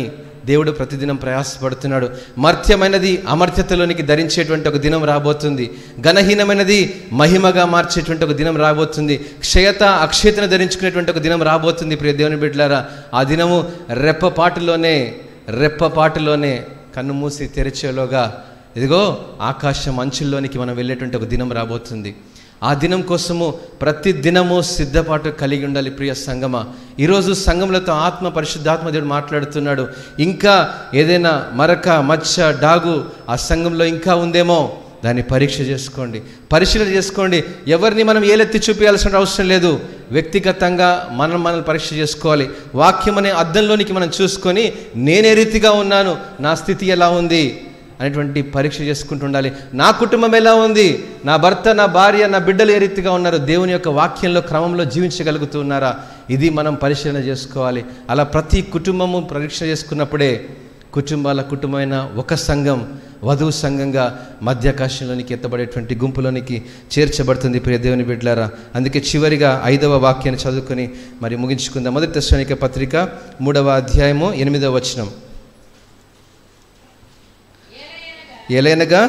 దేవుడు ప్రతిదినం ప్రయాసపడుతున్నాడు మర్త్యమైనది అమర్త్యతలోనికి ధరించేటువంటి ఒక దినం రాబోతుంది ఘనహీనమైనది మహిమగా మార్చేటువంటి ఒక దినం రాబోతుంది క్షయత అక్షయతను ధరించుకునేటువంటి ఒక దినం రాబోతుంది ప్రియ దేవుని బిడ్డలారా ఆ దినము రెప్పపాటులోనే రెప్పపాటులోనే కన్ను మూసి తెరిచేలోగా ఇదిగో ఆకాశం అంచుల్లోనికి మనం వెళ్ళేటువంటి ఒక దినం రాబోతుంది ఆ దినం కోసము ప్రతి దినము సిద్ధపాటు కలిగి ఉండాలి ప్రియ సంగమ ఈరోజు సంఘములతో ఆత్మ పరిశుద్ధాత్మ దేవుడు మాట్లాడుతున్నాడు ఇంకా ఏదైనా మరక మచ్చ డాగు ఆ సంఘంలో ఇంకా ఉందేమో దాన్ని పరీక్ష చేసుకోండి పరిశీలన చేసుకోండి ఎవరిని మనం ఏలెత్తి చూపించాల్సిన అవసరం లేదు వ్యక్తిగతంగా మనం మనల్ని పరీక్ష చేసుకోవాలి వాక్యం అనే అద్దంలోనికి మనం చూసుకొని నేనే రీతిగా ఉన్నాను నా స్థితి ఎలా ఉంది అనేటువంటి పరీక్ష చేసుకుంటూ ఉండాలి నా కుటుంబం ఎలా ఉంది నా భర్త నా భార్య నా బిడ్డలు ఏ రీతిగా ఉన్నారు దేవుని యొక్క వాక్యంలో క్రమంలో జీవించగలుగుతున్నారా ఇది మనం పరిశీలన చేసుకోవాలి అలా ప్రతి కుటుంబము పరీక్ష చేసుకున్నప్పుడే కుటుంబాల కుటుంబమైన ఒక సంఘం వధువు సంఘంగా మధ్యాకాశంలోనికి ఎత్తబడేటువంటి గుంపులోనికి చేర్చబడుతుంది ప్రియ దేవుని బిడ్డలారా అందుకే చివరిగా ఐదవ వాక్యాన్ని చదువుకొని మరి ముగించుకుందాం మొదటి దర్శనిక పత్రిక మూడవ అధ్యాయము ఎనిమిదవ వచనం ఎలైనగా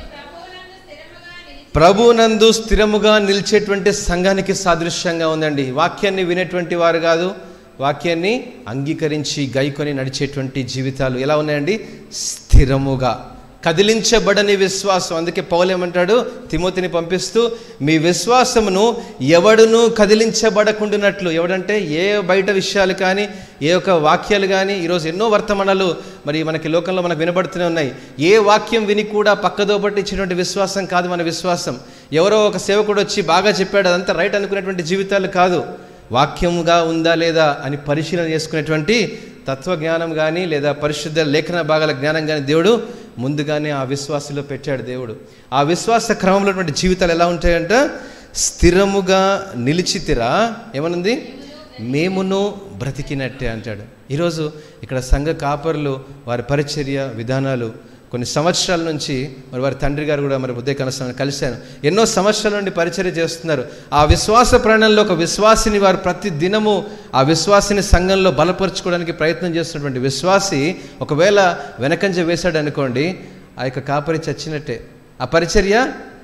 ప్రభునందు స్థిరముగా నిలిచేటువంటి సంఘానికి సాదృశ్యంగా ఉందండి వాక్యాన్ని వినేటువంటి వారు కాదు వాక్యాన్ని అంగీకరించి గైకొని నడిచేటువంటి జీవితాలు ఎలా ఉన్నాయండి స్థిరముగా కదిలించబడని విశ్వాసం అందుకే పౌలు ఏమంటాడు తిమోతిని పంపిస్తూ మీ విశ్వాసమును ఎవడును కదిలించబడకుండానట్లు ఎవడంటే ఏ బయట విషయాలు కానీ ఏ ఒక్క వాక్యాలు కానీ ఈరోజు ఎన్నో వర్తమానాలు మరి మనకి లోకంలో మనకు వినబడుతూనే ఉన్నాయి ఏ వాక్యం విని కూడా పక్కదో పట్టించినటువంటి విశ్వాసం కాదు మన విశ్వాసం ఎవరో ఒక సేవకుడు వచ్చి బాగా చెప్పాడు అదంతా రైట్ అనుకునేటువంటి జీవితాలు కాదు వాక్యముగా ఉందా లేదా అని పరిశీలన చేసుకునేటువంటి తత్వజ్ఞానం కానీ లేదా పరిశుద్ధ లేఖన భాగాల జ్ఞానం కానీ దేవుడు ముందుగానే ఆ విశ్వాసలో పెట్టాడు దేవుడు ఆ విశ్వాస క్రమంలో ఉన్నటువంటి జీవితాలు ఎలా ఉంటాయంట స్థిరముగా నిలిచితిరా ఏమనుంది మేమును బ్రతికినట్టే అంటాడు ఈరోజు ఇక్కడ సంఘ కాపరులు వారి పరిచర్య విధానాలు కొన్ని సంవత్సరాల నుంచి మరి వారి తండ్రి గారు కూడా మరి ఉదయ కనసాన్ని కలిశాను ఎన్నో సంవత్సరాల నుండి పరిచర్య చేస్తున్నారు ఆ విశ్వాస ప్రాణంలో ఒక విశ్వాసిని వారు ప్రతి దినము ఆ విశ్వాసిని సంఘంలో బలపరచుకోవడానికి ప్రయత్నం చేస్తున్నటువంటి విశ్వాసి ఒకవేళ వెనకంజ వేశాడు అనుకోండి ఆ యొక్క కాపరి చచ్చినట్టే ఆ పరిచర్య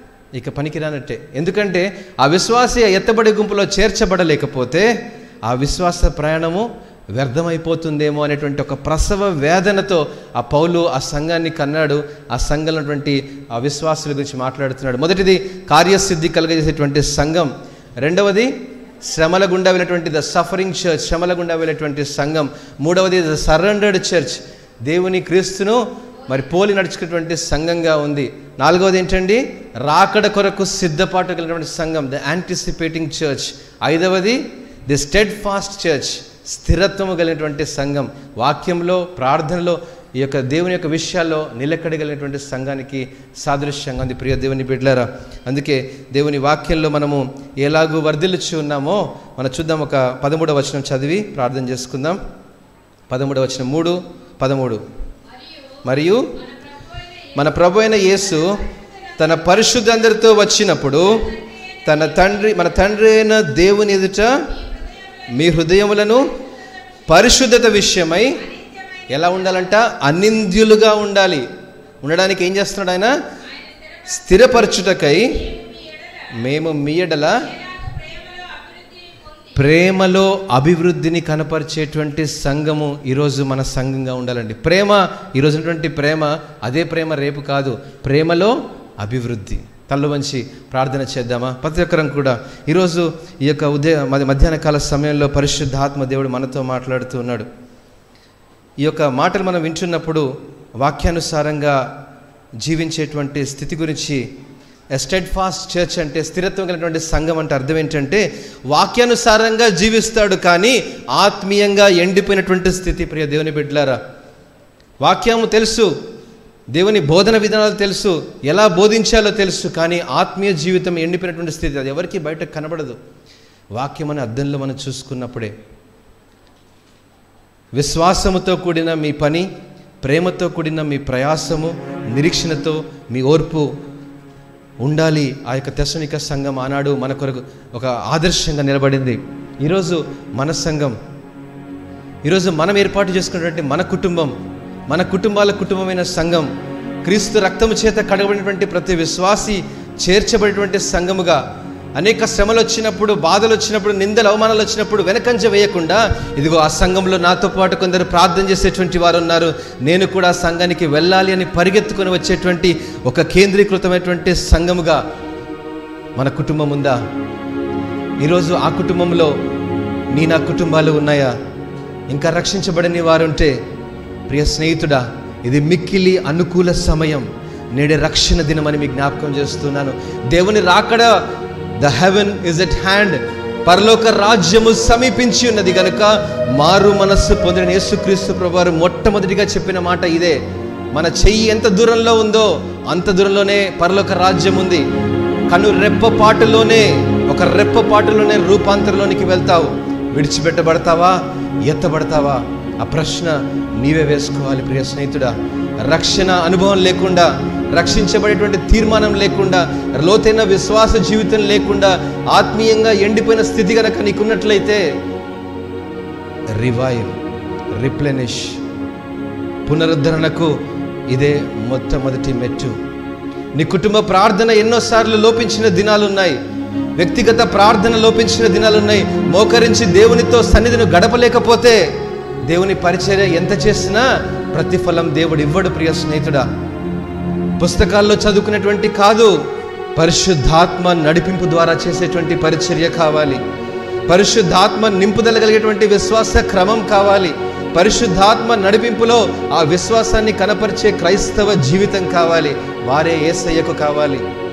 ఇక పనికిరానట్టే ఎందుకంటే ఆ విశ్వాసి ఎత్తబడి గుంపులో చేర్చబడలేకపోతే ఆ విశ్వాస ప్రయాణము వ్యర్థమైపోతుందేమో అనేటువంటి ఒక ప్రసవ వేదనతో ఆ పౌలు ఆ సంఘాన్ని కన్నాడు ఆ సంఘంలో ఉన్నటువంటి ఆ విశ్వాసుల గురించి మాట్లాడుతున్నాడు మొదటిది కార్యసిద్ధి కలుగజేసేటువంటి సంఘం రెండవది శ్రమల గుండా వెళ్ళినటువంటి ద సఫరింగ్ చర్చ్ శ్రమల గుండా వెళ్ళేటువంటి సంఘం మూడవది ద సరెండర్డ్ చర్చ్ దేవుని క్రీస్తును మరి పోలి నడుచుకున్నటువంటి సంఘంగా ఉంది నాలుగవది ఏంటండి రాకడ కొరకు సిద్ధపాటు కలిగినటువంటి సంఘం ద యాంటిసిపేటింగ్ చర్చ్ ఐదవది ది స్టెడ్ ఫాస్ట్ చర్చ్ స్థిరత్వము కలిగినటువంటి సంఘం వాక్యంలో ప్రార్థనలో ఈ యొక్క దేవుని యొక్క విషయాల్లో నిలకడగలిగినటువంటి సంఘానికి సాదృశ్యంగా ఉంది ప్రియ దేవుని బిడ్డలారా అందుకే దేవుని వాక్యంలో మనము ఎలాగూ వర్ధిల్లుచు ఉన్నామో మనం చూద్దాం ఒక పదమూడవ వచనం చదివి ప్రార్థన చేసుకుందాం పదమూడవ వచనం మూడు పదమూడు మరియు మన ప్రభు అయిన యేసు తన పరిశుద్ధందరితో వచ్చినప్పుడు తన తండ్రి మన తండ్రి అయిన దేవుని ఎదుట మీ హృదయములను పరిశుద్ధత విషయమై ఎలా ఉండాలంట అనింద్యులుగా ఉండాలి ఉండడానికి ఏం చేస్తున్నాడు ఆయన స్థిరపరచుటకై మేము మీ ఎడల ప్రేమలో అభివృద్ధిని కనపరిచేటువంటి సంఘము ఈరోజు మన సంఘంగా ఉండాలండి ప్రేమ ఈరోజు ఉన్నటువంటి ప్రేమ అదే ప్రేమ రేపు కాదు ప్రేమలో అభివృద్ధి తల్లు వంచి ప్రార్థన చేద్దామా ప్రతి ఒక్కరం కూడా ఈరోజు ఈ యొక్క ఉదయ మధ్య- మధ్యాహ్న కాల సమయంలో పరిశుద్ధాత్మ దేవుడు మనతో మాట్లాడుతూ ఉన్నాడు ఈ యొక్క మాటలు మనం వింటున్నప్పుడు వాక్యానుసారంగా జీవించేటువంటి స్థితి గురించి ఎస్టెడ్ ఫాస్ట్ చర్చ్ అంటే స్థిరత్వం కలిగినటువంటి సంఘం అంటే అర్థం ఏంటంటే వాక్యానుసారంగా జీవిస్తాడు కానీ ఆత్మీయంగా ఎండిపోయినటువంటి స్థితి ప్రియ దేవుని బిడ్డలారా వాక్యము తెలుసు దేవుని బోధన విధానాలు తెలుసు ఎలా బోధించాలో తెలుసు కానీ ఆత్మీయ జీవితం ఎండిపోయినటువంటి స్థితి అది ఎవరికి బయట కనబడదు వాక్యం అనే అర్థంలో మనం చూసుకున్నప్పుడే విశ్వాసముతో కూడిన మీ పని ప్రేమతో కూడిన మీ ప్రయాసము నిరీక్షణతో మీ ఓర్పు ఉండాలి ఆ యొక్క తెసనిక సంఘం ఆనాడు మన కొరకు ఒక ఆదర్శంగా నిలబడింది ఈరోజు మన సంఘం ఈరోజు మనం ఏర్పాటు చేసుకున్నటువంటి మన కుటుంబం మన కుటుంబాల కుటుంబమైన సంఘం క్రీస్తు రక్తము చేత కడగబడినటువంటి ప్రతి విశ్వాసి చేర్చబడినటువంటి సంఘముగా అనేక శ్రమలు వచ్చినప్పుడు బాధలు వచ్చినప్పుడు నిందలు అవమానాలు వచ్చినప్పుడు వెనకంజ వేయకుండా ఇదిగో ఆ సంఘంలో నాతో పాటు కొందరు ప్రార్థన చేసేటువంటి వారు ఉన్నారు నేను కూడా ఆ సంఘానికి వెళ్ళాలి అని పరిగెత్తుకొని వచ్చేటువంటి ఒక కేంద్రీకృతమైనటువంటి సంఘముగా మన కుటుంబం ఉందా ఈరోజు ఆ కుటుంబంలో నీ నా కుటుంబాలు ఉన్నాయా ఇంకా రక్షించబడని వారుంటే ప్రియ స్నేహితుడా ఇది మిక్కిలి అనుకూల సమయం నేడే రక్షణ దినమని మీకు జ్ఞాపకం చేస్తున్నాను దేవుని రాకడ the heaven is at hand పరలోక రాజ్యము సమీపించి ఉన్నది గనుక మారు మనస్సు పొందిన యేసుక్రీస్తు ప్రభువారు మొట్టమొదటిగా చెప్పిన మాట ఇదే మన చెయ్యి ఎంత దూరంలో ఉందో అంత దూరంలోనే పరలోక రాజ్యం ఉంది కను రెప్పపాటులోనే ఒక రెప్పపాటులోనే రూపాంతరంలోనికి వెళ్తావు విడిచిపెట్టబడతావా ఎత్తబడతావా ఆ ప్రశ్న నీవే వేసుకోవాలి ప్రియ స్నేహితుడా రక్షణ అనుభవం లేకుండా రక్షించబడేటువంటి తీర్మానం లేకుండా లోతైన విశ్వాస జీవితం లేకుండా ఆత్మీయంగా ఎండిపోయిన స్థితి కనుక నీకున్నట్లయితే రివైవ్ రిప్లెనిష్ పునరుద్ధరణకు ఇదే మొట్టమొదటి మెట్టు నీ కుటుంబ ప్రార్థన ఎన్నోసార్లు లోపించిన దినాలున్నాయి వ్యక్తిగత ప్రార్థన లోపించిన దినాలున్నాయి మోకరించి దేవునితో సన్నిధిని గడపలేకపోతే దేవుని పరిచర్య ఎంత చేసినా ప్రతిఫలం దేవుడు ఇవ్వడు ప్రియ స్నేహితుడా పుస్తకాల్లో చదువుకునేటువంటి కాదు పరిశుద్ధాత్మ నడిపింపు ద్వారా చేసేటువంటి పరిచర్య కావాలి పరిశుద్ధాత్మ నింపుదల కలిగేటువంటి విశ్వాస క్రమం కావాలి పరిశుద్ధాత్మ నడిపింపులో ఆ విశ్వాసాన్ని కనపరిచే క్రైస్తవ జీవితం కావాలి వారే ఏసయ్యకు కావాలి